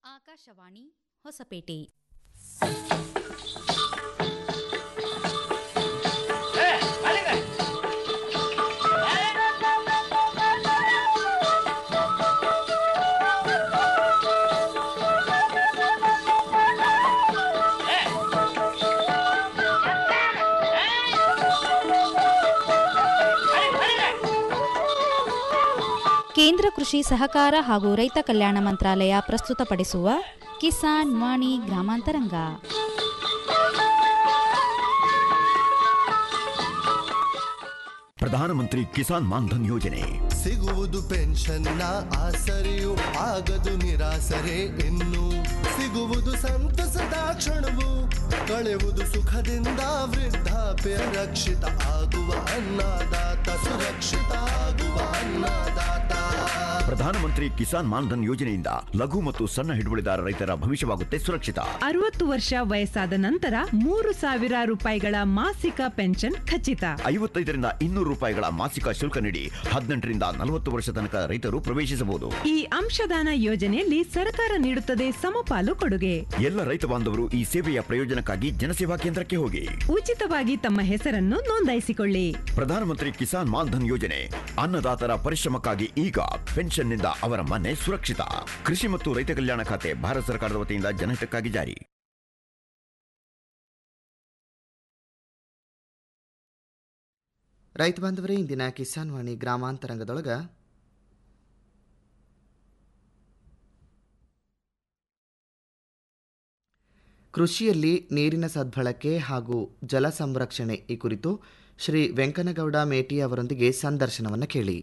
ಆಕಾಶವಾಣಿ ಹೊಸಪೇಟೆ ಕೇಂದ್ರ ಕೃಷಿ ಸಹಕಾರ ಹಾಗೂ ರೈತ ಕಲ್ಯಾಣ ಮಂತ್ರಾಲಯ ಪ್ರಸ್ತುತಪಡಿಸುವ ಕಿಸಾನ್ ವಾಣಿ ಗ್ರಾಮಾಂತರಂಗ ಪ್ರಧಾನಮಂತ್ರಿ ಕಿಸಾನ್ ಮಾನ್ಧನ್ ಯೋಜನೆ ಸಿಗುವುದು ಪೆನ್ಷನ್ನ ಆಸರೆಯು ಆಗದು ನಿರಾಸರೆ ಇನ್ನು ಸಿಗುವುದು ಸಂತಸದ ಕ್ಷಣವು ಕಳೆಯುವುದು ಸುಖದಿಂದ ವೃದ್ಧಾಪ್ಯ ರಕ್ಷಿತ ಆಗುವ ಅನ್ನದಾತ ಸುರಕ್ಷಿತ ಆಗುವ ಅನ್ನದಾತ ಪ್ರಧಾನಮಂತ್ರಿ ಕಿಸಾನ್ ಮಾನ್ಧನ್ ಯೋಜನೆಯಿಂದ ಲಘು ಮತ್ತು ಸಣ್ಣ ಹಿಡುವಳಿದಾರ ರೈತರ ಭವಿಷ್ಯವಾಗುತ್ತೆ ಸುರಕ್ಷಿತ ಅರವತ್ತು ವರ್ಷ ವಯಸ್ಸಾದ ನಂತರ ಮೂರು ಸಾವಿರ ರೂಪಾಯಿಗಳ ಮಾಸಿಕ ಪೆನ್ಷನ್ ಖಚಿತ ಐವತ್ತೈದರಿಂದ ಇನ್ನೂರು ರೂಪಾಯಿಗಳ ಮಾಸಿಕ ಶುಲ್ಕ ನೀಡಿ ಹದಿನೆಂಟರಿಂದ ನಲವತ್ತು ವರ್ಷ ತನಕ ರೈತರು ಪ್ರವೇಶಿಸಬಹುದು ಈ ಅಂಶದಾನ ಯೋಜನೆಯಲ್ಲಿ ಸರ್ಕಾರ ನೀಡುತ್ತದೆ ಸಮಪಾಲು ಕೊಡುಗೆ ಎಲ್ಲ ರೈತ ಬಾಂಧವರು ಈ ಸೇವೆಯ ಪ್ರಯೋಜನಕ್ಕಾಗಿ ಜನಸೇವಾ ಕೇಂದ್ರಕ್ಕೆ ಹೋಗಿ ಉಚಿತವಾಗಿ ತಮ್ಮ ಹೆಸರನ್ನು ನೋಂದಾಯಿಸಿಕೊಳ್ಳಿ ಪ್ರಧಾನಮಂತ್ರಿ ಕಿಸಾನ್ ಮಾನ್ಧನ್ ಯೋಜನೆ ಅನ್ನದಾತರ ಪರಿಶ್ರಮಕ್ಕಾಗಿ ಈಗ ಪೆನ್ಷನ್ನಿಂದ ಅವರ ಮನೆ ಸುರಕ್ಷಿತ ಕೃಷಿ ಮತ್ತು ರೈತ ಕಲ್ಯಾಣ ಖಾತೆ ಭಾರತ ಸರ್ಕಾರದ ವತಿಯಿಂದ ಜನಹಿತಕ್ಕಾಗಿ ಜಾರಿ ರೈತ ಬಾಂಧವರೇ ಇಂದಿನ ಕಿಸಾನ್ ವಾಣಿ ಗ್ರಾಮಾಂತರಂಗದೊಳಗ ಕೃಷಿಯಲ್ಲಿ ನೀರಿನ ಸದ್ಬಳಕೆ ಹಾಗೂ ಜಲ ಸಂರಕ್ಷಣೆ ಈ ಕುರಿತು ಶ್ರೀ ವೆಂಕನಗೌಡ ಮೇಟಿ ಅವರೊಂದಿಗೆ ಸಂದರ್ಶನವನ್ನು ಕೇಳಿ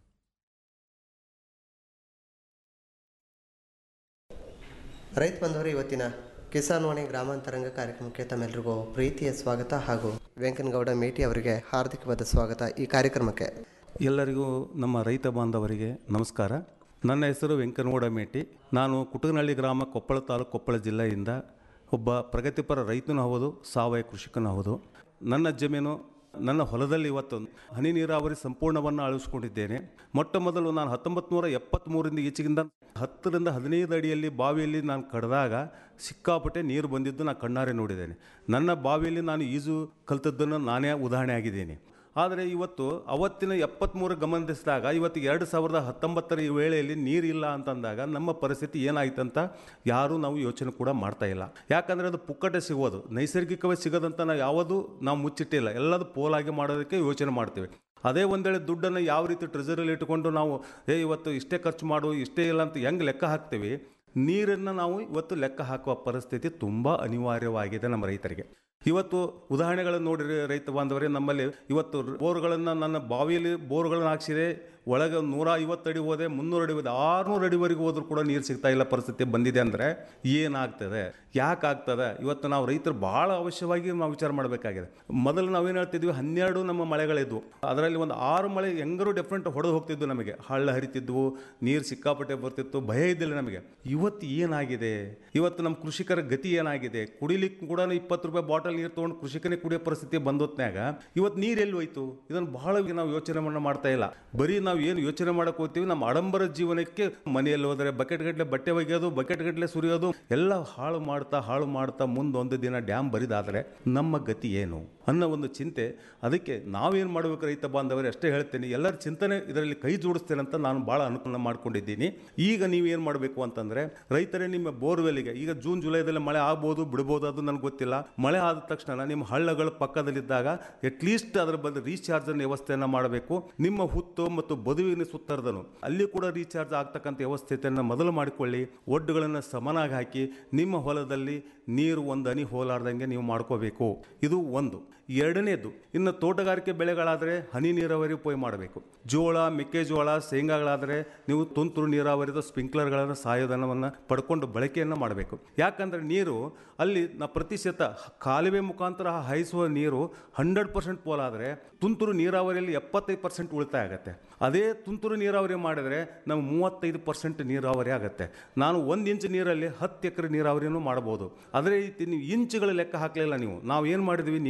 ರೈತ ಬಂಧುವರು ಇವತ್ತಿನ ಕಿಸಾನ್ ವಾಣಿ ಗ್ರಾಮಾಂತರಂಗ ಕಾರ್ಯಕ್ರಮಕ್ಕೆ ತಮ್ಮೆಲ್ಲರಿಗೂ ಪ್ರೀತಿಯ ಸ್ವಾಗತ ಹಾಗೂ ವೆಂಕನಗೌಡ ಮೇಟಿ ಅವರಿಗೆ ಹಾರ್ದಿಕವಾದ ಸ್ವಾಗತ ಈ ಕಾರ್ಯಕ್ರಮಕ್ಕೆ ಎಲ್ಲರಿಗೂ ನಮ್ಮ ರೈತ ಬಾಂಧವರಿಗೆ ನಮಸ್ಕಾರ ನನ್ನ ಹೆಸರು ವೆಂಕನಗೌಡ ಮೇಟಿ ನಾನು ಕುಟುಗನಹಳ್ಳಿ ಗ್ರಾಮ ಕೊಪ್ಪಳ ತಾಲೂಕು ಕೊಪ್ಪಳ ಜಿಲ್ಲೆಯಿಂದ ಒಬ್ಬ ಪ್ರಗತಿಪರ ರೈತನೂ ಹೌದು ಸಾವಯವ ಕೃಷಿಕನೂ ಹೌದು ನನ್ನ ಜಮೀನು ನನ್ನ ಹೊಲದಲ್ಲಿ ಇವತ್ತು ಹನಿ ನೀರಾವರಿ ಸಂಪೂರ್ಣವನ್ನು ಅಳವಡಿಸಿಕೊಂಡಿದ್ದೇನೆ ಮೊಟ್ಟ ಮೊದಲು ನಾನು ಹತ್ತೊಂಬತ್ತು ನೂರ ಎಪ್ಪತ್ತ್ಮೂರರಿಂದ ಈಚೆಗಿಂದ ಹತ್ತರಿಂದ ಹದಿನೈದು ಅಡಿಯಲ್ಲಿ ಬಾವಿಯಲ್ಲಿ ನಾನು ಕಡ್ದಾಗ ಸಿಕ್ಕಾಪಟ್ಟೆ ನೀರು ಬಂದಿದ್ದು ನಾನು ಕಣ್ಣಾರೆ ನೋಡಿದ್ದೇನೆ ನನ್ನ ಬಾವಿಯಲ್ಲಿ ನಾನು ಈಜು ಕಲ್ತದ್ದನ್ನು ನಾನೇ ಉದಾಹರಣೆ ಆಗಿದ್ದೇನೆ ಆದರೆ ಇವತ್ತು ಅವತ್ತಿನ ಎಪ್ಪತ್ತ್ಮೂರು ಗಮನಿಸಿದಾಗ ಇವತ್ತು ಎರಡು ಸಾವಿರದ ಹತ್ತೊಂಬತ್ತರ ಈ ವೇಳೆಯಲ್ಲಿ ನೀರಿಲ್ಲ ಅಂತಂದಾಗ ನಮ್ಮ ಪರಿಸ್ಥಿತಿ ಏನಾಯ್ತಂತ ಯಾರೂ ನಾವು ಯೋಚನೆ ಕೂಡ ಮಾಡ್ತಾ ಇಲ್ಲ ಯಾಕಂದರೆ ಅದು ಪುಕ್ಕಟೆ ಸಿಗೋದು ನೈಸರ್ಗಿಕವಾಗಿ ಸಿಗೋದಂತ ನಾವು ಯಾವುದು ನಾವು ಮುಚ್ಚಿಟ್ಟಿಲ್ಲ ಎಲ್ಲದು ಪೋಲಾಗಿ ಮಾಡೋದಕ್ಕೆ ಯೋಚನೆ ಮಾಡ್ತೀವಿ ಅದೇ ಒಂದೇಳೆ ದುಡ್ಡನ್ನು ಯಾವ ರೀತಿ ಟ್ರೆಜರಲ್ಲಿ ಇಟ್ಕೊಂಡು ನಾವು ಏ ಇವತ್ತು ಇಷ್ಟೇ ಖರ್ಚು ಮಾಡು ಇಷ್ಟೇ ಇಲ್ಲ ಅಂತ ಹೆಂಗೆ ಲೆಕ್ಕ ಹಾಕ್ತೀವಿ ನೀರನ್ನು ನಾವು ಇವತ್ತು ಲೆಕ್ಕ ಹಾಕುವ ಪರಿಸ್ಥಿತಿ ತುಂಬ ಅನಿವಾರ್ಯವಾಗಿದೆ ನಮ್ಮ ರೈತರಿಗೆ ಇವತ್ತು ಉದಾಹರಣೆಗಳನ್ನು ನೋಡಿರಿ ರೈತ ಬಾಂಧವರೇ ನಮ್ಮಲ್ಲಿ ಇವತ್ತು ಬೋರ್ಗಳನ್ನು ನನ್ನ ಬಾವಿಯಲ್ಲಿ ಬೋರ್ಗಳನ್ನು ಹಾಕ್ಸಿದೆ ಒಳಗೆ ನೂರ ಐವತ್ತು ಅಡಿ ಹೋದೆ ಮುನ್ನೂರು ಅಡಿ ಹೋದೆ ಆರುನೂರು ಅಡಿವರೆಗೂ ಹೋದ್ರೂ ಕೂಡ ನೀರು ಸಿಗ್ತಾ ಇಲ್ಲ ಪರಿಸ್ಥಿತಿ ಬಂದಿದೆ ಅಂದರೆ ಏನಾಗ್ತದೆ ಯಾಕೆ ಆಗ್ತದೆ ಇವತ್ತು ನಾವು ರೈತರು ಭಾಳ ಅವಶ್ಯವಾಗಿ ನಾವು ವಿಚಾರ ಮಾಡಬೇಕಾಗಿದೆ ಮೊದಲು ನಾವೇನು ಹೇಳ್ತಿದ್ವಿ ಹನ್ನೆರಡು ನಮ್ಮ ಮಳೆಗಳಿದ್ವು ಅದರಲ್ಲಿ ಒಂದು ಆರು ಮಳೆ ಹೆಂಗರೂ ಡಿಫ್ರೆಂಟ್ ಹೊಡೆದು ಹೋಗ್ತಿದ್ವು ನಮಗೆ ಹಳ್ಳ ಹರಿತಿದ್ವು ನೀರು ಸಿಕ್ಕಾಪಟ್ಟೆ ಬರ್ತಿತ್ತು ಭಯ ಇದ್ದಿಲ್ಲ ನಮಗೆ ಇವತ್ತು ಏನಾಗಿದೆ ಇವತ್ತು ನಮ್ಮ ಕೃಷಿಕರ ಗತಿ ಏನಾಗಿದೆ ಕುಡಿಲಿಕ್ಕೆ ಕೂಡ ಇಪ್ಪತ್ತು ರೂಪಾಯಿ ಬಾಟಲ್ ನೀರು ತೊಗೊಂಡು ಕೃಷಿಕನೇ ಕುಡಿಯೋ ಪರಿಸ್ಥಿತಿ ಬಂದೊತ್ನ್ಯಾಗ ಇವತ್ತು ನೀರು ಎಲ್ಲಿ ಹೋಯ್ತು ಇದನ್ನು ಬಹಳ ನಾವು ಯೋಚನೆ ಮಾಡ್ತಾ ಇಲ್ಲ ಬರೀ ನಾವು ಏನು ಯೋಚನೆ ಮಾಡಕ್ ಹೋಗ್ತೀವಿ ನಮ್ಮ ಆಡಂಬರ ಜೀವನಕ್ಕೆ ಮನೆಯಲ್ಲಿ ಹೋದರೆ ಬಕೆಟ್ ಗಟ್ಟಲೆ ಬಟ್ಟೆ ಒಗೆಯೋದು ಬಕೆಟ್ ಗಟ್ಟಲೆ ಸುರಿಯೋದು ಎಲ್ಲ ಹಾಳು ಮಾಡ್ತಾ ಹಾಳು ಮಾಡ್ತಾ ಮುಂದೊಂದು ದಿನ ಡ್ಯಾಮ್ ಬರಿದಾದರೆ ನಮ್ಮ ಗತಿ ಏನು ಅನ್ನೋ ಒಂದು ಚಿಂತೆ ಅದಕ್ಕೆ ನಾವೇನು ಮಾಡಬೇಕು ರೈತ ಬಾಂಧವರೇ ಅಷ್ಟೇ ಹೇಳ್ತೇನೆ ಎಲ್ಲರ ಚಿಂತನೆ ಇದರಲ್ಲಿ ಕೈ ಜೋಡಿಸ್ತೇನೆ ಅಂತ ನಾನು ಭಾಳ ಅನುಕೂಲ ಮಾಡ್ಕೊಂಡಿದ್ದೀನಿ ಈಗ ನೀವೇನು ಮಾಡಬೇಕು ಅಂತಂದರೆ ರೈತರೇ ನಿಮ್ಮ ಬೋರ್ವೆಲ್ಗೆ ಈಗ ಜೂನ್ ಜುಲೈದಲ್ಲಿ ಮಳೆ ಆಗ್ಬೋದು ಬಿಡ್ಬೋದು ಅದು ನನಗೆ ಗೊತ್ತಿಲ್ಲ ಮಳೆ ಆದ ತಕ್ಷಣ ನಿಮ್ಮ ಹಳ್ಳಗಳ ಪಕ್ಕದಲ್ಲಿದ್ದಾಗ ಅಟ್ಲೀಸ್ಟ್ ಅದರ ಬದಲು ರೀಚಾರ್ಜ್ ವ್ಯವಸ್ಥೆಯನ್ನು ಮಾಡಬೇಕು ನಿಮ್ಮ ಹುತ್ತು ಮತ್ತು ಬದುವಿನ ಸುತ್ತರ್ದನು ಅಲ್ಲಿ ಕೂಡ ರೀಚಾರ್ಜ್ ಆಗ್ತಕ್ಕಂಥ ವ್ಯವಸ್ಥೆಯನ್ನು ಮೊದಲು ಮಾಡಿಕೊಳ್ಳಿ ಒಡ್ಡುಗಳನ್ನು ಸಮನಾಗಿ ಹಾಕಿ ನಿಮ್ಮ ಹೊಲದಲ್ಲಿ ನೀರು ಒಂದು ಹನಿ ಹೋಲಾರ್ದಂಗೆ ನೀವು ಮಾಡ್ಕೋಬೇಕು ಇದು ಒಂದು ಎರಡನೇದು ಇನ್ನು ತೋಟಗಾರಿಕೆ ಬೆಳೆಗಳಾದರೆ ಹನಿ ನೀರಾವರಿ ಉಪಯೋಗ ಮಾಡಬೇಕು ಜೋಳ ಮೆಕ್ಕೆಜೋಳ ಶೇಂಗಾಗಳಾದರೆ ನೀವು ತುಂತುರು ನೀರಾವರಿದ ಸ್ಪ್ರಿಂಕ್ಲರ್ಗಳನ್ನು ಸಹಾಯಧನವನ್ನು ಪಡ್ಕೊಂಡು ಬಳಕೆಯನ್ನು ಮಾಡಬೇಕು ಯಾಕಂದರೆ ನೀರು ಅಲ್ಲಿ ನಾ ಪ್ರತಿಶತ ಕಾಲುವೆ ಮುಖಾಂತರ ಹಾಯಿಸುವ ನೀರು ಹಂಡ್ರೆಡ್ ಪರ್ಸೆಂಟ್ ಪೋಲಾದರೆ ತುಂತುರು ನೀರಾವರಿಯಲ್ಲಿ ಎಪ್ಪತ್ತೈದು ಪರ್ಸೆಂಟ್ ಉಳಿತಾಯ ಆಗುತ್ತೆ ಅದೇ ತುಂತುರು ನೀರಾವರಿ ಮಾಡಿದರೆ ನಮ್ಗೆ ಮೂವತ್ತೈದು ಪರ್ಸೆಂಟ್ ನೀರಾವರಿ ಆಗುತ್ತೆ ನಾನು ಒಂದು ಇಂಚ್ ನೀರಲ್ಲಿ ಹತ್ತು ಎಕರೆ ನೀರಾವರಿನೂ ಮಾಡ್ಬೋದು ಅದೇ ರೀತಿ ನೀವು ಇಂಚುಗಳ ಲೆಕ್ಕ ಹಾಕಲಿಲ್ಲ ನೀವು ನಾವು ಏನು ಮಾಡಿದ್ವಿ ನೀರದೇ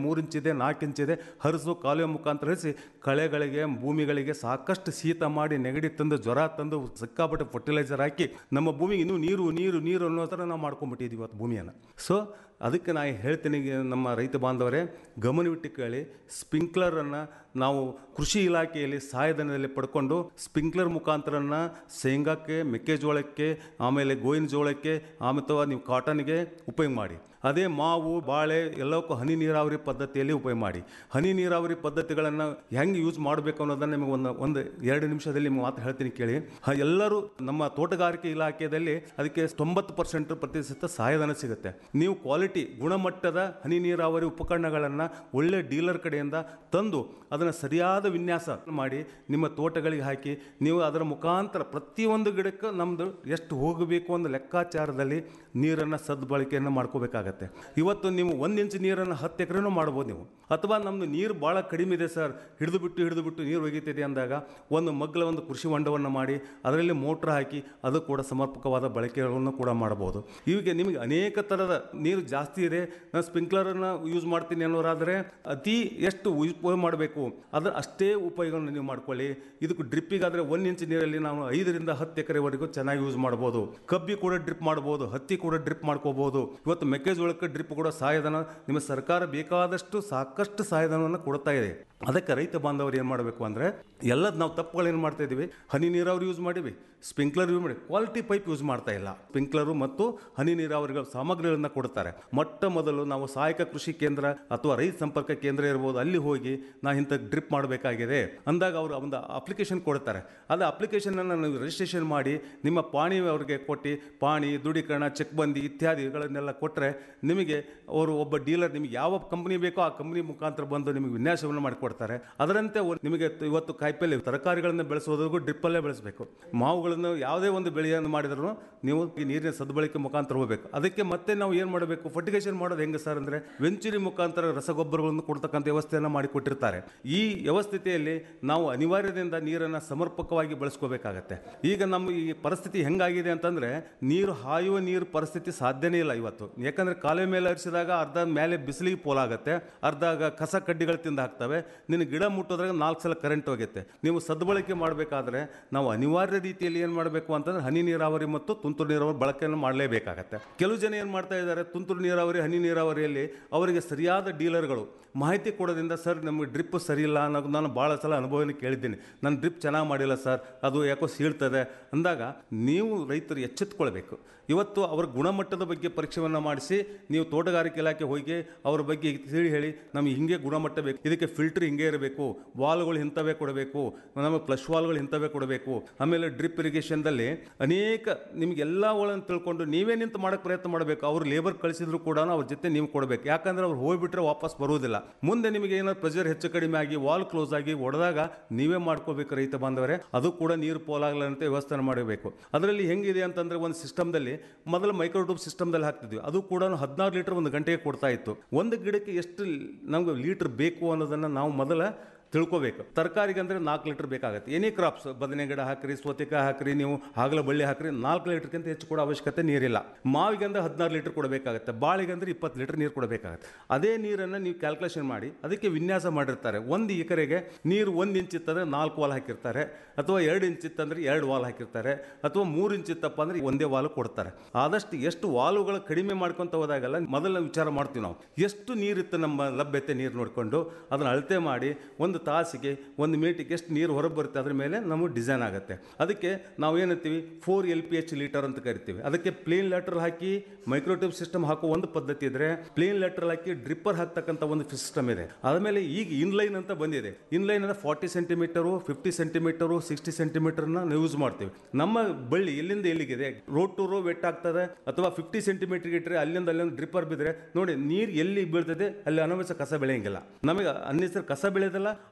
ಮೂರು ಇಂಚಿದೆ ನಾಲ್ಕು ಇಂಚಿದೆ ಹರಿಸು ಕಾಲುವೆ ಮುಖಾಂತರ ಹರಿಸಿ ಕಳೆಗಳಿಗೆ ಭೂಮಿಗಳಿಗೆ ಸಾಕಷ್ಟು ಶೀತ ಮಾಡಿ ನೆಗಡಿ ತಂದು ಜ್ವರ ತಂದು ಸಿಕ್ಕಾಪಟ್ಟೆ ಫರ್ಟಿಲೈಸರ್ ಹಾಕಿ ನಮ್ಮ ಭೂಮಿಗೆ ಇನ್ನೂ ನೀರು ನೀರು ನೀರು ಅನ್ನೋ ಥರ ನಾವು ಮಾಡ್ಕೊಂಡ್ಬಿಟ್ಟಿದ್ದೀವಿ ಇವತ್ತು ಭೂಮಿಯನ್ನು ಸೊ ಅದಕ್ಕೆ ನಾನು ಹೇಳ್ತೀನಿ ಈಗ ನಮ್ಮ ರೈತ ಬಾಂಧವರೇ ಗಮನವಿಟ್ಟು ಕೇಳಿ ಸ್ಪ್ರಿಂಕ್ಲರನ್ನು ನಾವು ಕೃಷಿ ಇಲಾಖೆಯಲ್ಲಿ ಸಹಾಯಧನದಲ್ಲಿ ಪಡ್ಕೊಂಡು ಸ್ಪ್ರಿಂಕ್ಲರ್ ಮುಖಾಂತರನ ಶೇಂಗಾಕ್ಕೆ ಮೆಕ್ಕೆಜೋಳಕ್ಕೆ ಆಮೇಲೆ ಗೋವಿನ ಜೋಳಕ್ಕೆ ಆಮೇಲೆ ಅಥವಾ ನೀವು ಕಾಟನ್ಗೆ ಉಪಯೋಗ ಮಾಡಿ ಅದೇ ಮಾವು ಬಾಳೆ ಎಲ್ಲವಕ್ಕೂ ಹನಿ ನೀರಾವರಿ ಪದ್ಧತಿಯಲ್ಲಿ ಉಪಯೋಗ ಮಾಡಿ ಹನಿ ನೀರಾವರಿ ಪದ್ಧತಿಗಳನ್ನು ಹೆಂಗೆ ಯೂಸ್ ಮಾಡಬೇಕು ಅನ್ನೋದನ್ನು ನಿಮಗೆ ಒಂದು ಒಂದು ಎರಡು ನಿಮಿಷದಲ್ಲಿ ನಿಮ್ಗೆ ಮಾತು ಹೇಳ್ತೀನಿ ಕೇಳಿ ಹ, ಎಲ್ಲರೂ ನಮ್ಮ ತೋಟಗಾರಿಕೆ ಇಲಾಖೆಯಲ್ಲಿ ಅದಕ್ಕೆ ತೊಂಬತ್ತು ಪರ್ಸೆಂಟ್ ಪ್ರತಿಶತ ಸಹಾಯಧನ ಸಿಗುತ್ತೆ ನೀವು ಕ್ವಾಲಿಟಿ ಗುಣಮಟ್ಟದ ಹನಿ ನೀರಾವರಿ ಉಪಕರಣಗಳನ್ನು ಒಳ್ಳೆ ಡೀಲರ್ ಕಡೆಯಿಂದ ತಂದು ಅದನ್ನು ಸರಿಯಾದ ವಿನ್ಯಾಸ ಮಾಡಿ ನಿಮ್ಮ ತೋಟಗಳಿಗೆ ಹಾಕಿ ನೀವು ಅದರ ಮುಖಾಂತರ ಪ್ರತಿಯೊಂದು ಗಿಡಕ್ಕೆ ನಮ್ಮದು ಎಷ್ಟು ಹೋಗಬೇಕು ಅನ್ನೋ ಲೆಕ್ಕಾಚಾರದಲ್ಲಿ ನೀರನ್ನು ಸದ್ಬಳಕೆಯನ್ನು ಮಾಡ್ಕೋಬೇಕಾಗತ್ತೆ ಇವತ್ತು ನೀವು ಒಂದು ಇಂಚು ನೀರನ್ನು ಹತ್ತು ಎಕರೆನೂ ಮಾಡ್ಬೋದು ನೀವು ಅಥವಾ ನಮ್ಮದು ನೀರು ಭಾಳ ಕಡಿಮೆ ಇದೆ ಸರ್ ಹಿಡಿದು ಬಿಟ್ಟು ಹಿಡಿದು ಬಿಟ್ಟು ನೀರು ಒಗಿತಿದೆ ಅಂದಾಗ ಒಂದು ಮಗ್ಗಲ ಒಂದು ಕೃಷಿ ಹೊಂಡವನ್ನು ಮಾಡಿ ಅದರಲ್ಲಿ ಮೋಟ್ರ್ ಹಾಕಿ ಅದು ಕೂಡ ಸಮರ್ಪಕವಾದ ಬಳಕೆಗಳನ್ನು ಕೂಡ ಮಾಡ್ಬೋದು ಇವಿಗೆ ನಿಮಗೆ ಅನೇಕ ಥರದ ನೀರು ಜಾಸ್ತಿ ಇದೆ ನಾನು ಸ್ಪ್ರಿಂಕ್ಲರನ್ನು ಯೂಸ್ ಮಾಡ್ತೀನಿ ಅನ್ನೋರಾದರೆ ಅತಿ ಎಷ್ಟು ಉಪಯೋಗ ಮಾಡಬೇಕು ಅದರ ಅಷ್ಟೇ ಉಪಯೋಗವನ್ನು ನೀವು ಮಾಡ್ಕೊಳ್ಳಿ ಇದಕ್ಕೆ ಡ್ರಿಪ್ಪಿಗಾದರೆ ಒಂದು ಇಂಚ್ ನೀರಲ್ಲಿ ನಾವು ಐದರಿಂದ ಹತ್ತು ಎಕರೆವರೆಗೂ ಚೆನ್ನಾಗಿ ಯೂಸ್ ಮಾಡ್ಬೋದು ಕಬ್ಬಿ ಕೂಡ ಡ್ರಿಪ್ ಮಾಡ್ಬೋದು ಹತ್ತಿ ಕೂಡ ಡ್ರಿಪ್ ಮಾಡ್ಕೋಬೋದು ಇವತ್ತು ಮೆಕ್ಕೆಜೋಳಕ್ಕೆ ಡ್ರಿಪ್ ಕೂಡ ಸಹಾಯಧನ ನಿಮ್ಮ ಸರ್ಕಾರ ಬೇಕಾದಷ್ಟು ಸಾಕಷ್ಟು ಸಹಾಯಧನವನ್ನು ಕೊಡ್ತಾ ಇದೆ ಅದಕ್ಕೆ ರೈತ ಬಾಂಧವರು ಏನು ಮಾಡಬೇಕು ಅಂದರೆ ಎಲ್ಲದ ನಾವು ತಪ್ಪುಗಳು ಏನು ಮಾಡ್ತಾ ಇದ್ದೀವಿ ಹನಿ ನೀರಾವರಿ ಯೂಸ್ ಮಾಡಿವಿ ಸ್ಪ್ರಿಂಕ್ಲರ್ ಯೂಸ್ ಮಾಡಿ ಕ್ವಾಲಿಟಿ ಪೈಪ್ ಯೂಸ್ ಮಾಡ್ತಾ ಇಲ್ಲ ಸ್ಪ್ರಿಂಕ್ಲರು ಮತ್ತು ಹನಿ ನೀರಾವರಿಗಳ ಸಾಮಗ್ರಿಗಳನ್ನು ಕೊಡ್ತಾರೆ ಮೊಟ್ಟ ಮೊದಲು ನಾವು ಸಹಾಯಕ ಕೃಷಿ ಕೇಂದ್ರ ಅಥವಾ ರೈತ ಸಂಪರ್ಕ ಕೇಂದ್ರ ಇರ್ಬೋದು ಅಲ್ಲಿ ಹೋಗಿ ನಾ ಇಂಥ ಡ್ರಿಪ್ ಮಾಡಬೇಕಾಗಿದೆ ಅಂದಾಗ ಅವರು ಒಂದು ಅಪ್ಲಿಕೇಶನ್ ಕೊಡ್ತಾರೆ ಅದು ಅಪ್ಲಿಕೇಶನನ್ನು ನೀವು ರಿಜಿಸ್ಟ್ರೇಷನ್ ಮಾಡಿ ನಿಮ್ಮ ಪಾಣಿ ಅವರಿಗೆ ಕೊಟ್ಟು ಪಾಣಿ ದೃಢೀಕರಣ ಚೆಕ್ಬಂದಿ ಇತ್ಯಾದಿಗಳನ್ನೆಲ್ಲ ಕೊಟ್ಟರೆ ನಿಮಗೆ ಅವರು ಒಬ್ಬ ಡೀಲರ್ ನಿಮಗೆ ಯಾವ ಕಂಪ್ನಿ ಬೇಕೋ ಆ ಕಂಪ್ನಿ ಮುಖಾಂತರ ಬಂದು ನಿಮಗೆ ವಿನ್ಯಾಸವನ್ನು ಮಾಡಿಕೊಡ್ತಾರೆ ಅದರಂತೆ ಒಂದು ನಿಮಗೆ ತ- ಇವತ್ತು ಕಾಯಿಪಲ್ಲೆ ತರಕಾರಿಗಳನ್ನು ಬೆಳೆಸೋದ್ರಿಗೂ ಡ್ರಿಪ್ಪಲ್ಲೇ ಬೆಳೆಸಬೇಕು ಮಾವುಗಳನ್ನು ಯಾವುದೇ ಒಂದು ಬೆಳೆಯನ್ನು ಮಾಡಿದ್ರು ನೀವು ಈ ನೀರಿನ ಸದ್ಬಳಕೆ ಮುಖಾಂತರ ಹೋಗಬೇಕು ಅದಕ್ಕೆ ಮತ್ತೆ ನಾವು ಏನು ಮಾಡಬೇಕು ಫರ್ಟಿಗೇಷನ್ ಮಾಡೋದು ಹೆಂಗೆ ಸರ್ ಅಂದರೆ ವೆಂಚುರಿ ಮುಖಾಂತರ ರಸಗೊಬ್ಬರಗಳನ್ನು ಕೊಡ್ತಕ್ಕಂಥ ವ್ಯವಸ್ಥೆಯನ್ನು ಮಾಡಿಕೊಟ್ಟಿರ್ತಾರೆ ಈ ವ್ಯವಸ್ಥೆಯಲ್ಲಿ ನಾವು ಅನಿವಾರ್ಯದಿಂದ ನೀರನ್ನು ಸಮರ್ಪಕವಾಗಿ ಬಳಸ್ಕೋಬೇಕಾಗತ್ತೆ ಈಗ ನಮ್ಮ ಈ ಪರಿಸ್ಥಿತಿ ಹೆಂಗಾಗಿದೆ ಅಂತಂದ್ರೆ ನೀರು ಹಾಯುವ ನೀರು ಪರಿಸ್ಥಿತಿ ಸಾಧ್ಯನೇ ಇಲ್ಲ ಇವತ್ತು ಯಾಕಂದ್ರೆ ಕಾಲುವೆ ಮೇಲೆ ಹರಿಸಿದಾಗ ಅರ್ಧ ಮೇಲೆ ಬಿಸಿಲಿಗೆ ಪೋಲಾಗತ್ತೆ ಅರ್ಧ ಗ- ಕಸ ಕಡ್ಡಿಗಳು ತಿಂದು ಹಾಕ್ತವೆ ನಿನ್ನ ಗಿಡ ಮುಟ್ಟೋದ್ರಾಗ ನಾಲ್ಕು ಸಲ ಕರೆಂಟ್ ಹೋಗುತ್ತೆ ನೀವು ಸದ್ಬಳಕೆ ಮಾಡಬೇಕಾದ್ರೆ ನಾವು ಅನಿವಾರ್ಯ ರೀತಿಯಲ್ಲಿ ಏನು ಮಾಡಬೇಕು ಅಂತಂದ್ರೆ ಹನಿ ನೀರಾವರಿ ಮತ್ತು ತುಂತುರು ನೀರಾವರಿ ಬಳಕೆಯನ್ನು ಮಾಡಲೇಬೇಕಾಗತ್ತೆ ಕೆಲವು ಜನ ಏನು ಮಾಡ್ತಾ ಇದ್ದಾರೆ ತುಂತುರು ನೀರಾವರಿ ಹನಿ ನೀರಾವರಿಯಲ್ಲಿ ಅವರಿಗೆ ಸರಿಯಾದ ಡೀಲರ್ಗಳು ಮಾಹಿತಿ ಕೊಡೋದ್ರಿಂದ ಸರ್ ನಮಗೆ ಡ್ರಿಪ್ ಸರಿ ಇಲ್ಲ ಅನ್ನೋದು ನಾನು ಭಾಳ ಸಲ ಅನುಭವನ ಕೇಳಿದ್ದೀನಿ ನಾನು ಡ್ರಿಪ್ ಚೆನ್ನಾಗಿ ಮಾಡಿಲ್ಲ ಸರ್ ಅದು ಯಾಕೋ ಸೀಳ್ತದೆ ಅಂದಾಗ ನೀವು ರೈತರು ಎಚ್ಚೆತ್ಕೊಳ್ಬೇಕು ಇವತ್ತು ಅವರ ಗುಣಮಟ್ಟದ ಬಗ್ಗೆ ಪರೀಕ್ಷೆಯನ್ನು ಮಾಡಿಸಿ ನೀವು ತೋಟಗಾರಿಕೆ ಇಲಾಖೆ ಹೋಗಿ ಅವ್ರ ಬಗ್ಗೆ ತಿಳಿ ಹೇಳಿ ನಮಗೆ ಹಿಂಗೆ ಗುಣಮಟ್ಟ ಬೇಕು ಇದಕ್ಕೆ ಫಿಲ್ಟರ್ ಹಿಂಗೆ ಇರಬೇಕು ವಾಲ್ಗಳು ಇಂಥವೇ ಕೊಡಬೇಕು ನಮಗೆ ಫ್ಲಶ್ ವಾಲ್ಗಳು ಇಂಥವೇ ಕೊಡಬೇಕು ಆಮೇಲೆ ಡ್ರಿಪ್ ಇರಿಗೇಷನ್ದಲ್ಲಿ ಅನೇಕ ನಿಮಗೆಲ್ಲ ಒಳನ್ನು ತಿಳ್ಕೊಂಡು ನೀವೇ ನಿಂತು ಮಾಡೋಕ್ಕೆ ಪ್ರಯತ್ನ ಮಾಡಬೇಕು ಅವ್ರು ಲೇಬರ್ ಕಳಿಸಿದ್ರು ಕೂಡ ಅವ್ರ ಜೊತೆ ನೀವು ಕೊಡಬೇಕು ಯಾಕಂದ್ರೆ ಅವ್ರು ಹೋಗ್ಬಿಟ್ರೆ ವಾಪಸ್ ಬರುವುದಿಲ್ಲ ಮುಂದೆ ನಿಮಗೆ ಏನಾದ್ರು ಪ್ರೆಷರ್ ಹೆಚ್ಚು ಕಡಿಮೆ ಆಗಿ ವಾಲ್ ಕ್ಲೋಸ್ ಆಗಿ ಒಡೆದಾಗ ನೀವೇ ಮಾಡ್ಕೋಬೇಕು ರೈತ ಬಾಂಧವರೇ ಅದು ಕೂಡ ನೀರು ಪೋಲಾಗಲಂತೆ ವ್ಯವಸ್ಥೆ ಮಾಡಬೇಕು ಅದರಲ್ಲಿ ಹೆಂಗಿದೆ ಅಂತಂದ್ರೆ ಒಂದು ಸಿಸ್ಟಮ್ದಲ್ಲಿ ಮೊದಲು ಮೈಕ್ರೋಟ್ಯೂಬ್ ಸಿಸ್ಟಮ್ದಲ್ಲಿ ಹಾಕ್ತಿದ್ವಿ ಅದು ಕೂಡ ಹದಿನಾರು ಲೀಟರ್ ಒಂದು ಗಂಟೆಗೆ ಕೊಡ್ತಾ ಇತ್ತು ಒಂದು ಗಿಡಕ್ಕೆ ಎಷ್ಟು ನಮ್ಗೆ ಲೀಟರ್ ಬೇಕು ಅನ್ನೋದನ್ನು ನಾವು ಮೊದಲ ತಿಳ್ಕೊಬೇಕು ತರಕಾರಿಗೆ ಅಂದರೆ ನಾಲ್ಕು ಲೀಟರ್ ಬೇಕಾಗುತ್ತೆ ಎನಿ ಕ್ರಾಪ್ಸ್ ಬದನೆ ಗಿಡ ಹಾಕ್ರಿ ಸೌತೆಕಾಯಿ ಹಾಕ್ರಿ ನೀವು ಹಾಗಲ ಬಳ್ಳಿ ಹಾಕ್ರಿ ನಾಲ್ಕು ಲೀಟರ್ಗಿಂತ ಹೆಚ್ಚು ಕೊಡೋ ಅವಶ್ಯಕತೆ ನೀರಿಲ್ಲ ಮಾವಿಗೆ ಅಂದ್ರೆ ಹದಿನಾರು ಲೀಟರ್ ಕೊಡಬೇಕಾಗುತ್ತೆ ಬಾಳಿಗೆ ಅಂದ್ರೆ ಇಪ್ಪತ್ತು ಲೀಟರ್ ನೀರು ಕೊಡಬೇಕಾಗುತ್ತೆ ಅದೇ ನೀರನ್ನು ನೀವು ಕ್ಯಾಲ್ಕುಲೇಷನ್ ಮಾಡಿ ಅದಕ್ಕೆ ವಿನ್ಯಾಸ ಮಾಡಿರ್ತಾರೆ ಒಂದು ಎಕರೆಗೆ ನೀರು ಒಂದು ಇಂಚ್ ಇತ್ತಂದ್ರೆ ನಾಲ್ಕು ವಾಲ್ ಹಾಕಿರ್ತಾರೆ ಅಥವಾ ಎರಡು ಇಂಚ್ ಇತ್ತಂದ್ರೆ ಎರಡು ವಾಲ್ ಹಾಕಿರ್ತಾರೆ ಅಥವಾ ಮೂರು ಇಂಚ್ ಇತ್ತಪ್ಪ ಅಂದ್ರೆ ಒಂದೇ ವಾಲ್ ಕೊಡ್ತಾರೆ ಆದಷ್ಟು ಎಷ್ಟು ವಾಲುಗಳು ಕಡಿಮೆ ಮಾಡ್ಕೊಂತ ಹೋದಾಗೆಲ್ಲ ಮೊದಲ ವಿಚಾರ ಮಾಡ್ತೀವಿ ನಾವು ಎಷ್ಟು ನೀರಿತ್ತು ನಮ್ಮ ಲಭ್ಯತೆ ನೀರು ನೋಡಿಕೊಂಡು ಅದನ್ನು ಅಳತೆ ಮಾಡಿ ಒಂದು ತಾಸಿಗೆ ಒಂದು ಮಿನಿಟಿಗೆ ಎಷ್ಟು ನೀರು ಹೊರಗೆ ಬರುತ್ತೆ ಅದ್ರ ಮೇಲೆ ನಮಗೆ ಡಿಸೈನ್ ಆಗುತ್ತೆ ಅದಕ್ಕೆ ನಾವು ಏನಂತೀವಿ four L P H litre ಅಂತ ಕರಿತೀವಿ ಅದಕ್ಕೆ ಪ್ಲೇನ್ ಲೆಟರ್ ಹಾಕಿ ಮೈಕ್ರೋಟ್ಯೂಬ್ ಸಿಸ್ಟಮ್ ಹಾಕೋ ಒಂದು ಪದ್ಧತಿ ಇದ್ರೆ ಪ್ಲೇನ್ ಲೆಟರ್ ಹಾಕಿ ಡ್ರಿಪ್ಪರ್ ಹಾಕ್ತಕ್ಕಂಥ ಒಂದು ಸಿಸ್ಟಮ್ ಇದೆ ಆದಮೇಲೆ ಈಗ ಇನ್ಲೈನ್ ಅಂತ ಬಂದಿದೆ ಇನ್ಲೈನ್ ಅಂದರೆ forty centimetre fifty centimetre sixty ಸೆಂಟಿಮೀಟರ್ನ ನಾವು ಯೂಸ್ ಮಾಡ್ತೀವಿ ನಮ್ಮ ಬಳ್ಳಿ ಎಲ್ಲಿಂದ ಎಲ್ಲಿಗಿದೆ ರೋಡ್ ಟು ರೋ ವೆಟ್ ಆಗ್ತದೆ ಅಥವಾ ಫಿಫ್ಟಿ ಸೆಂಟಿಮೀಟರ್ ಇಟ್ಟರೆ ಅಲ್ಲಿಂದ ಅಲ್ಲಿಂದ ಡ್ರಿಪ್ಪರ್ ಬಿದ್ದರೆ ನೋಡಿ ನೀರು ಎಲ್ಲಿ ಬೀಳ್ತದೆ ಅಲ್ಲಿ ಅನವಶ್ಯ ಕಸ ಬೆಳೆಯಂಗಿಲ್ಲ ನಮಗೆ ಅನ್ನಿಸರ್ ಕಸ ಬೆಳೆಯೋದಿಲ್ಲ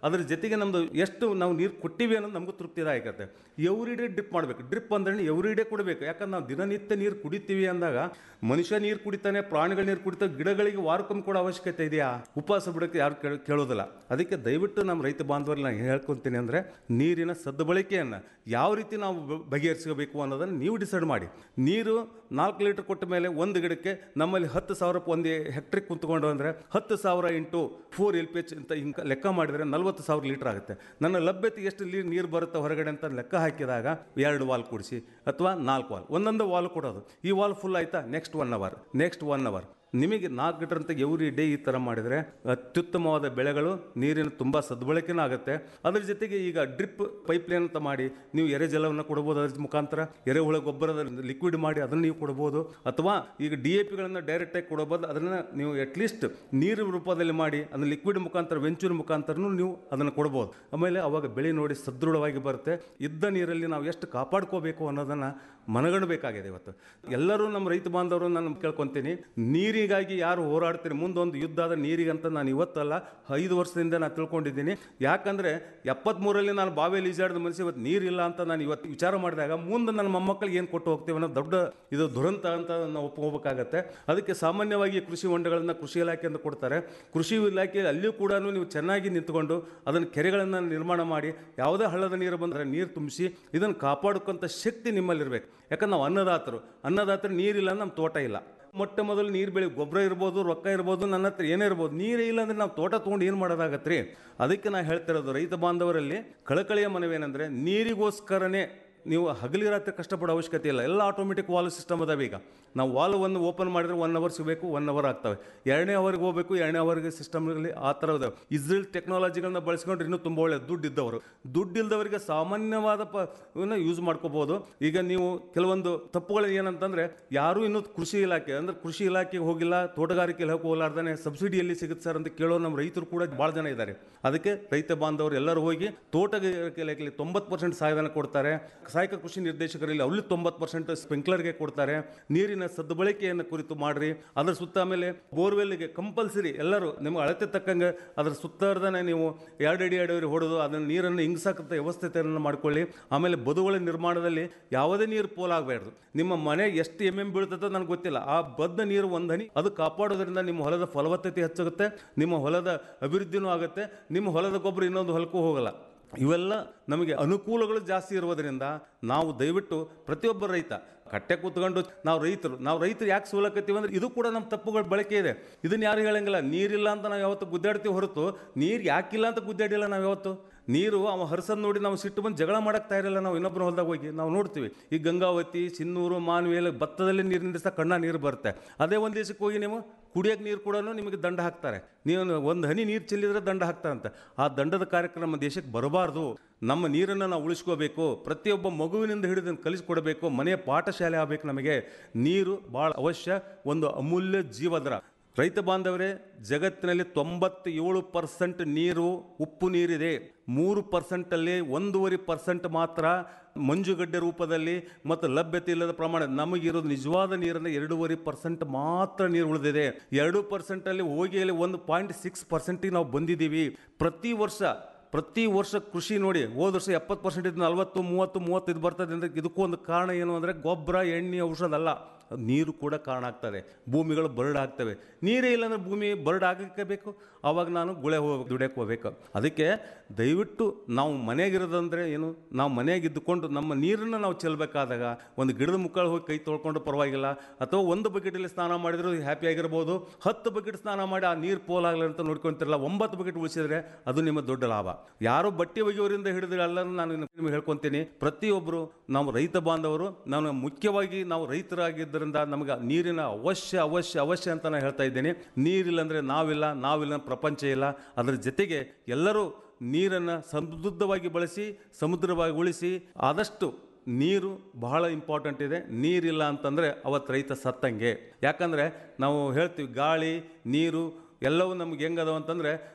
ಅದ್ರ ಜೊತೆಗೆ ನಮ್ಮದು ಎಷ್ಟು ನಾವು ನೀರು ಕೊಟ್ಟಿವಿ ಅನ್ನೋದು ನಮಗೂ ತೃಪ್ತಿದಾಯಕ ಇರುತ್ತೆ ಎವ್ರಿ ಡೇ ಡ್ರಿಪ್ ಮಾಡಬೇಕು ಡ್ರಿಪ್ ಅಂದ್ರೆ ಎವ್ರಿ ಡೇ ಕೊಡಬೇಕು ಯಾಕಂದ್ರೆ ನಾವು ದಿನನಿತ್ಯ ನೀರು ಕುಡಿತೀವಿ ಅಂದಾಗ ಮನುಷ್ಯ ನೀರು ಕುಡಿತಾನೆ ಪ್ರಾಣಿಗಳ ನೀರು ಕುಡಿತಾವೆ ಗಿಡಗಳಿಗೆ ವಾರಕ್ಕೊಮ್ಮೆ ಕೂಡ ಅವಶ್ಯಕತೆ ಇದೆಯಾ ಉಪವಾಸ ಬಿಡೋಕ್ಕೆ ಯಾರು ಕೇಳ ಕೇಳೋದಿಲ್ಲ ಅದಕ್ಕೆ ದಯವಿಟ್ಟು ನಮ್ಮ ರೈತ ಬಾಂಧವರಲ್ಲಿ ನಾನು ಹೇಳ್ಕೊತೀನಿ ಅಂದರೆ ನೀರಿನ ಸದ್ಬಳಕೆಯನ್ನು ಯಾವ ರೀತಿ ನಾವು ಬ- ಬಗೆಹರಿಸಬೇಕು ಅನ್ನೋದನ್ನು ನೀವು ಡಿಸೈಡ್ ಮಾಡಿ ನೀರು ನಾಲ್ಕು ಲೀಟರ್ ಕೊಟ್ಟ ಮೇಲೆ ಒಂದು ಗಿಡಕ್ಕೆ ನಮ್ಮಲ್ಲಿ ಹತ್ತು ಸಾವಿರ ಒಂದು ಹೆಕ್ಟ್ರಿಗೆ ಕುಂತ್ಕೊಂಡು ಅಂದರೆ ಹತ್ತು ಸಾವಿರ into four L P H ಅಂತ ಹಿಂಗೆ ಲೆಕ್ಕ ಮಾಡಿದರೆ ನಲ್ವತ್ತು ಸಾವಿರ ಲೀಟರ್ ಆಗುತ್ತೆ ನನ್ನ ಲಭ್ಯತೆ ಎಷ್ಟು ಲೀ ನೀರು ಬರುತ್ತೆ ಹೊರಗಡೆ ಅಂತ ಲೆಕ್ಕ ಹಾಕಿದಾಗ ಎರಡು ವಾಲ್ ಕೊಡಿಸಿ ಅಥವಾ ನಾಲ್ಕು ವಾಲ್ ಒಂದೊಂದು ವಾಲ್ ಕೊಡೋದು ಈ ವಾಲ್ ಫುಲ್ ಆಯ್ತಾ next one hour next one hour ನಿಮಗೆ ನಾಲ್ಕು ಲೀಟರ್ ಅಂತ ಎವ್ರಿ ಡೇ ಈ ಥರ ಮಾಡಿದರೆ ಅತ್ಯುತ್ತಮವಾದ ಬೆಳೆಗಳು ನೀರಿನ ತುಂಬ ಸದ್ಬಳಕೆನೂ ಆಗುತ್ತೆ ಅದ್ರ ಜೊತೆಗೆ ಈಗ ಡ್ರಿಪ್ ಪೈಪ್ಲೈನ್ ಅಂತ ಮಾಡಿ ನೀವು ಎರೆಜಲವನ್ನು ಕೊಡ್ಬೋದು ಅದ್ರ ಮುಖಾಂತರ ಎರೆಹುಳ ಗೊಬ್ಬರದ ಲಿಕ್ವಿಡ್ ಮಾಡಿ ಅದನ್ನು ನೀವು ಕೊಡ್ಬೋದು ಅಥವಾ ಈಗ ಡಿ ಎ ಪಿಗಳನ್ನು ಡೈರೆಕ್ಟಾಗಿ ಕೊಡಬಹುದು ಅದನ್ನು ನೀವು ಅಟ್ಲೀಸ್ಟ್ ನೀರು ರೂಪದಲ್ಲಿ ಮಾಡಿ ಅದನ್ನು ಲಿಕ್ವಿಡ್ ಮುಖಾಂತರ ವೆಂಚೂರ್ ಮುಖಾಂತರನೂ ನೀವು ಅದನ್ನು ಕೊಡ್ಬೋದು ಆಮೇಲೆ ಅವಾಗ ಬೆಳೆ ನೋಡಿ ಸದೃಢವಾಗಿ ಬರುತ್ತೆ ಇದ್ದ ನೀರಲ್ಲಿ ನಾವು ಎಷ್ಟು ಕಾಪಾಡ್ಕೋಬೇಕು ಅನ್ನೋದನ್ನು ಮನಗಣಬೇಕಾಗಿದೆ ಇವತ್ತು ಎಲ್ಲರೂ ನಮ್ಮ ರೈತ ಬಾಂಧವರು ನಾನು ಕೇಳ್ಕೊತೀನಿ ನೀರಿಗಾಗಿ ಯಾರು ಹೋರಾಡ್ತೀರಿ ಮುಂದೊಂದು ಯುದ್ಧ ಆದ ನೀರಿಗಂತ ನಾನು ಇವತ್ತಲ್ಲ ಐದು ವರ್ಷದಿಂದ ನಾನು ತಿಳ್ಕೊಂಡಿದ್ದೀನಿ ಯಾಕಂದರೆ ಎಪ್ಪತ್ತ್ಮೂರರಲ್ಲಿ ನಾನು ಬಾವಿಯಲ್ಲಿ ಈಜಾಡಿದ ಮನುಷ್ಯ ಇವತ್ತು ನೀರಿಲ್ಲ ಅಂತ ನಾನು ಇವತ್ತು ವಿಚಾರ ಮಾಡಿದಾಗ ಮುಂದೆ ನನ್ನ ಮೊಮ್ಮಕ್ಕಳಿಗೆ ಏನು ಕೊಟ್ಟು ಹೋಗ್ತೀವಿ ಅನ್ನೋ ದೊಡ್ಡ ಇದು ದುರಂತ ಅಂತ ನಾವು ಒಪ್ಕೋಬೇಕಾಗತ್ತೆ ಅದಕ್ಕೆ ಸಾಮಾನ್ಯವಾಗಿ ಕೃಷಿ ಹೊಂಡಗಳನ್ನು ಕೃಷಿ ಇಲಾಖೆಯಿಂದ ಕೊಡ್ತಾರೆ ಕೃಷಿ ಇಲಾಖೆ ಅಲ್ಲಿಯೂ ಕೂಡ ನೀವು ಚೆನ್ನಾಗಿ ನಿಂತ್ಕೊಂಡು ಅದನ್ನು ಕೆರೆಗಳನ್ನು ನಿರ್ಮಾಣ ಮಾಡಿ ಯಾವುದೇ ಹಳ್ಳದ ನೀರು ಬಂದರೆ ನೀರು ತುಂಬಿಸಿ ಇದನ್ನು ಕಾಪಾಡ್ಕೊಂಥ ಶಕ್ತಿ ನಿಮ್ಮಲ್ಲಿರ್ಬೇಕು ಯಾಕಂದ್ರೆ ನಾವು ಅನ್ನದಾತರು ಅನ್ನದಾತರು ನೀರಿಲ್ಲ ಅಂದ್ರೆ ನಮ್ಮ ತೋಟ ಇಲ್ಲ ಮೊಟ್ಟ ಮೊದಲು ನೀರು ಬೆಳೆ ಗೊಬ್ಬರ ಇರ್ಬೋದು ರೊಕ್ಕ ಇರ್ಬೋದು ನನ್ನ ಹತ್ರ ಏನೇ ಇರ್ಬೋದು ನೀರೇ ಇಲ್ಲ ಅಂದ್ರೆ ನಾವು ತೋಟ ತೊಗೊಂಡು ಏನು ಮಾಡೋದಾಗತ್ತೆ ರೀ ಅದಕ್ಕೆ ನಾನು ಹೇಳ್ತಿರೋದು ರೈತ ಬಾಂಧವರಲ್ಲಿ ಕಳಕಳಿಯ ಮನವೇನೆಂದರೆ ನೀರಿಗೋಸ್ಕರನೇ ನೀವು ಹಗಲಿ ರಾತ್ರಿ ಕಷ್ಟಪಡೋ ಅವಶ್ಯಕತೆ ಇಲ್ಲ ಎಲ್ಲ ಆಟೋಮೆಟಿಕ್ ವಾಲ್ ಸಿಸ್ಟಮ್ ಅದಾವೆ ಈಗ ನಾವು ವಾಲ್ ಒಂದು ಓಪನ್ ಮಾಡಿದ್ರೆ ಒನ್ ಅವರ್ ಸಿಗಬೇಕು ಒನ್ ಅವರ್ ಆಗ್ತವೆ ಎರಡನೇ ಅವರ್ಗೆ ಹೋಗಬೇಕು ಎರಡನೇ ಅವರ್ಗೆ ಸಿಸ್ಟಮ್ಗಳಲ್ಲಿ ಆ ಥರ ಇದಾವೆ ಇಸ್ರೇಲ್ ಟೆಕ್ನಾಲಜಿಗಳನ್ನ ಬಳಸ್ಕೊಂಡ್ರೆ ಇನ್ನೂ ತುಂಬ ಒಳ್ಳೆ ದುಡ್ಡು ಇದ್ದವರು ದುಡ್ಡು ಇಲ್ದವರಿಗೆ ಸಾಮಾನ್ಯವಾದ ಪ ಇವನ್ನ ಯೂಸ್ ಮಾಡ್ಕೋಬೋದು ಈಗ ನೀವು ಕೆಲವೊಂದು ತಪ್ಪುಗಳು ಏನಂತಂದ್ರೆ ಯಾರೂ ಇನ್ನೂ ಕೃಷಿ ಇಲಾಖೆ ಅಂದ್ರೆ ಕೃಷಿ ಇಲಾಖೆಗೆ ಹೋಗಿಲ್ಲ ತೋಟಗಾರಿಕೆ ಇಲಾಖೆ ಹೋಗ್ಲಾರ್ದಾನೆ ಸಬ್ಸಿಡಿ ಎಲ್ಲಿ ಸಿಗುತ್ತೆ ಸರ್ ಅಂತ ಕೇಳೋ ನಮ್ಮ ರೈತರು ಕೂಡ ಭಾಳ ಜನ ಇದ್ದಾರೆ ಅದಕ್ಕೆ ರೈತ ಬಾಂಧವರು ಎಲ್ಲರೂ ಹೋಗಿ ತೋಟಗಾರಿಕೆ ಇಲಾಖೆಯಲ್ಲಿ ತೊಂಬತ್ತು ಪರ್ಸೆಂಟ್ ಸಹಾಯಧನ ಕೊಡ್ತಾರೆ ಸಹಾಯಕ ಕೃಷಿ ನಿರ್ದೇಶಕರಲ್ಲಿ ಅಲ್ಲಿ ತೊಂಬತ್ತು ಪರ್ಸೆಂಟ್ ಸ್ಪ್ರಿಂಕ್ಲರ್ಗೆ ಕೊಡ್ತಾರೆ ನೀರಿನ ಸದ್ಬಳಕೆಯನ್ನು ಕುರಿತು ಮಾಡ್ರಿ ಅದ್ರ ಸುತ್ತ ಆಮೇಲೆ ಬೋರ್ವೆಲ್ಗೆ ಕಂಪಲ್ಸರಿ ಎಲ್ಲರೂ ನಿಮ್ಮ ಅಳತೆ ತಕ್ಕಂಗೆ ಅದ್ರ ಸುತ್ತಾರ್ದನೆ ನೀವು ಎರಡು ಅಡಿ ಎರಡು ಅಡಿ ಹೊಡೆದು ಅದನ್ನು ನೀರನ್ನು ಹಿಂಗ್ಸಕ್ಕಂಥ ವ್ಯವಸ್ಥೆಯನ್ನು ಮಾಡ್ಕೊಳ್ಳಿ ಆಮೇಲೆ ಬದುಗಳ ನಿರ್ಮಾಣದಲ್ಲಿ ಯಾವುದೇ ನೀರು ಪೋಲಾಗಬಾರ್ದು ನಿಮ್ಮ ಮನೆ ಎಷ್ಟು ಎಮ್ ಎಮ್ ಬೀಳ್ತದೋ ನನಗೆ ಗೊತ್ತಿಲ್ಲ ಆ ಬದ್ದ ನೀರು ಒಂದು ಹನಿ ಅದು ಕಾಪಾಡೋದ್ರಿಂದ ನಿಮ್ಮ ಹೊಲದ ಫಲವತ್ತತೆ ಹೆಚ್ಚಾಗುತ್ತೆ ನಿಮ್ಮ ಹೊಲದ ಅಭಿವೃದ್ಧಿನೂ ಆಗುತ್ತೆ ನಿಮ್ಮ ಹೊಲದ ಗೊಬ್ಬರ ಇನ್ನೊಂದು ಹೊಲಕ್ಕೂ ಹೋಗಲ್ಲ ಇವೆಲ್ಲ ನಮಗೆ ಅನುಕೂಲಗಳು ಜಾಸ್ತಿ ಇರೋದರಿಂದ ನಾವು ದಯವಿಟ್ಟು ಪ್ರತಿಯೊಬ್ಬ ರೈತ ಕಟ್ಟೆ ಕೂತ್ಕೊಂಡು ನಾವು ರೈತರು ನಾವು ರೈತರು ಯಾಕೆ ಸೋಲಕತ್ತೀವಿ ಅಂದ್ರೆ ಇದು ಕೂಡ ನಮ್ಮ ತಪ್ಪುಗಳ ಬಳಕೆ ಇದೆ ಇದನ್ನ ಯಾರು ಹೇಳಂಗಿಲ್ಲ ನೀರಿಲ್ಲ ಅಂತ ನಾವು ಯಾವತ್ತು ಗುದ್ದಾಡ್ತೀವಿ ಹೊರತು ನೀರು ಯಾಕಿಲ್ಲ ಅಂತ ಗುದ್ದಾಡಿಲ್ಲ ನಾವು ಯಾವತ್ತು ನೀರು ಅವ ಹರ್ಸದ್ ನೋಡಿ ನಾವು ಸಿಟ್ಟು ಬಂದು ಜಗಳ ಮಾಡಕ್ ತಯಾರಿಲ್ಲ ನಾವು ಇನ್ನೊಬ್ಬರ ಹೊಲದಾಗ ಹೋಗಿ ನಾವು ನೋಡ್ತೀವಿ ಈ ಗಂಗಾವತಿ ಸಿನ್ನೂರು ಮಾನ್ವೇಲ್ ಭತ್ತದಲ್ಲಿ ನೀರು ನಿಲ್ಲಿಸ್ತಾ ಕಣ್ಣ ನೀರು ಬರುತ್ತೆ ಅದೇ ಒಂದು ದೇಶಕ್ಕೆ ಹೋಗಿ ನೀವು ಕುಡಿಯೋಕೆ ನೀರು ಕೂಡ ನಿಮಗೆ ದಂಡ ಹಾಕ್ತಾರೆ ನೀವು ಒಂದು ಹನಿ ನೀರು ಚೆಲ್ಲಿದ್ರೆ ದಂಡ ಹಾಕ್ತಾರಂತೆ ಆ ದಂಡದ ಕಾರ್ಯಕ್ರಮ ನಮ್ಮ ದೇಶಕ್ಕೆ ಬರಬಾರ್ದು ನಮ್ಮ ನೀರನ್ನು ನಾವು ಉಳಿಸ್ಕೋಬೇಕು ಪ್ರತಿಯೊಬ್ಬ ಮಗುವಿನಿಂದ ಹಿಡಿದು ಕಲಿಸ್ಕೊಡ್ಬೇಕು ಮನೆಯ ಪಾಠಶಾಲೆ ಆಗಬೇಕು ನಮಗೆ ನೀರು ಭಾಳ ಅವಶ್ಯ ಒಂದು ಅಮೂಲ್ಯ ಜೀವದ್ರ ರೈತ ಬಾಂಧವರೇ ಜಗತ್ತಿನಲ್ಲಿ ತೊಂಬತ್ತೇಳು ಪರ್ಸೆಂಟ್ ನೀರು ಉಪ್ಪು ನೀರಿದೆ ಮೂರು ಪರ್ಸೆಂಟಲ್ಲಿ ಒಂದೂವರೆ ಪರ್ಸೆಂಟ್ ಮಾತ್ರ ಮಂಜುಗಡ್ಡೆ ರೂಪದಲ್ಲಿ ಮತ್ತು ಲಭ್ಯತೆ ಇಲ್ಲದ ಪ್ರಮಾಣ ನಮಗಿರೋದು ನಿಜವಾದ ನೀರನ್ನು ಎರಡೂವರೆ ಪರ್ಸೆಂಟ್ ಮಾತ್ರ ನೀರು ಉಳಿದಿದೆ ಎರಡು ಪರ್ಸೆಂಟಲ್ಲಿ ಹೋಗಿ ಅಲ್ಲಿ ಒಂದು ಪಾಯಿಂಟ್ ಸಿಕ್ಸ್ ಪರ್ಸೆಂಟಿಗೆ ನಾವು ಬಂದಿದ್ದೀವಿ ಪ್ರತಿ ವರ್ಷ ಪ್ರತಿ ವರ್ಷ ಕೃಷಿ ನೋಡಿ ಹೋದ ವರ್ಷ ಎಪ್ಪತ್ತು ಪರ್ಸೆಂಟ್ ಇದ್ದು ನಲ್ವತ್ತು ಮೂವತ್ತು ಮೂವತ್ತೈದು ಬರ್ತದೆ ಅಂದರೆ ಇದಕ್ಕೂ ಒಂದು ಕಾರಣ ಏನು ಅಂದರೆ ಗೊಬ್ಬರ ಎಣ್ಣೆ ಔಷಧ ಅಲ್ಲ ನೀರು ಕೂಡ ಕಾರಣ ಆಗ್ತದೆ ಭೂಮಿಗಳು ಬರ್ಡ್ ಆಗ್ತವೆ ನೀರೇ ಇಲ್ಲ ಅಂದ್ರೆ ಭೂಮಿ ಬರ್ಡ್ ಆಗಕ್ಕೆ ಬೇಕು ಆವಾಗ ನಾನು ಗುಳೆ ಹೋಗಿ ದುಡಿಯಕ್ಕೆ ಹೋಗ್ಬೇಕು ಅದಕ್ಕೆ ದಯವಿಟ್ಟು ನಾವು ಮನೆಯಾಗಿರೋದಂದ್ರೆ ಏನು ನಾವು ಮನೆಯಾಗಿದ್ದುಕೊಂಡು ನಮ್ಮ ನೀರನ್ನು ನಾವು ಚೆಲ್ಲಬೇಕಾದಾಗ ಒಂದು ಗಿಡದ ಮುಕ್ಕಳು ಹೋಗಿ ಕೈ ತೊಳ್ಕೊಂಡು ಪರವಾಗಿಲ್ಲ ಅಥವಾ ಒಂದು ಬಕೆಟಲ್ಲಿ ಸ್ನಾನ ಮಾಡಿದ್ರು ಹ್ಯಾಪಿ ಆಗಿರ್ಬೋದು ಹತ್ತು ಬಕೆಟ್ ಸ್ನಾನ ಮಾಡಿ ಆ ನೀರು ಪೋಲಾಗಲಿ ಅಂತ ನೋಡ್ಕೊಂತಿರಲ್ಲ ಒಂಬತ್ತು ಬಕೆಟ್ ಉಳಿಸಿದ್ರೆ ಅದು ನಿಮ್ಮ ದೊಡ್ಡ ಲಾಭ ಯಾರೋ ಬಟ್ಟೆ ಒಗೆಯೋರಿಂದ ಹಿಡಿದು ಎಲ್ಲರೂ ನಾನು ನಿಮಗೆ ಹೇಳ್ಕೊತೀನಿ ಪ್ರತಿಯೊಬ್ಬರು ನಾವು ರೈತ ಬಾಂಧವರು ನಾನು ಮುಖ್ಯವಾಗಿ ನಾವು ರೈತರಾಗಿದ್ದರಿಂದ ನಮಗೆ ನೀರಿನ ಅವಶ್ಯ ಅವಶ್ಯ ಅವಶ್ಯ ಅಂತ ನಾನು ಹೇಳ್ತಾ ಇದ್ದೀನಿ ನೀರಿಲ್ಲ ಅಂದರೆ ನಾವಿಲ್ಲ ನಾವಿಲ್ಲ ಅಂದ್ರೆ ಪ್ರಪಂಚ ಇಲ್ಲ ಅದರ ಜೊತೆಗೆ ಎಲ್ಲರೂ ನೀರನ್ನು ಸಮೃದ್ಧವಾಗಿ ಬಳಸಿ ಸಮುದ್ರವಾಗಿ ಉಳಿಸಿ ಆದಷ್ಟು ನೀರು ಬಹಳ ಇಂಪಾರ್ಟೆಂಟ್ ಇದೆ ನೀರಿಲ್ಲ ಅಂತಂದರೆ ಅವತ್ತು ರೈತ ಸತ್ತಂಗೆ ಯಾಕಂದರೆ ನಾವು ಹೇಳ್ತೀವಿ ಗಾಳಿ ನೀರು ಎಲ್ಲವೂ ನಮ್ಗೆ ಹೆಂಗದವ ಅಂತಂದರೆ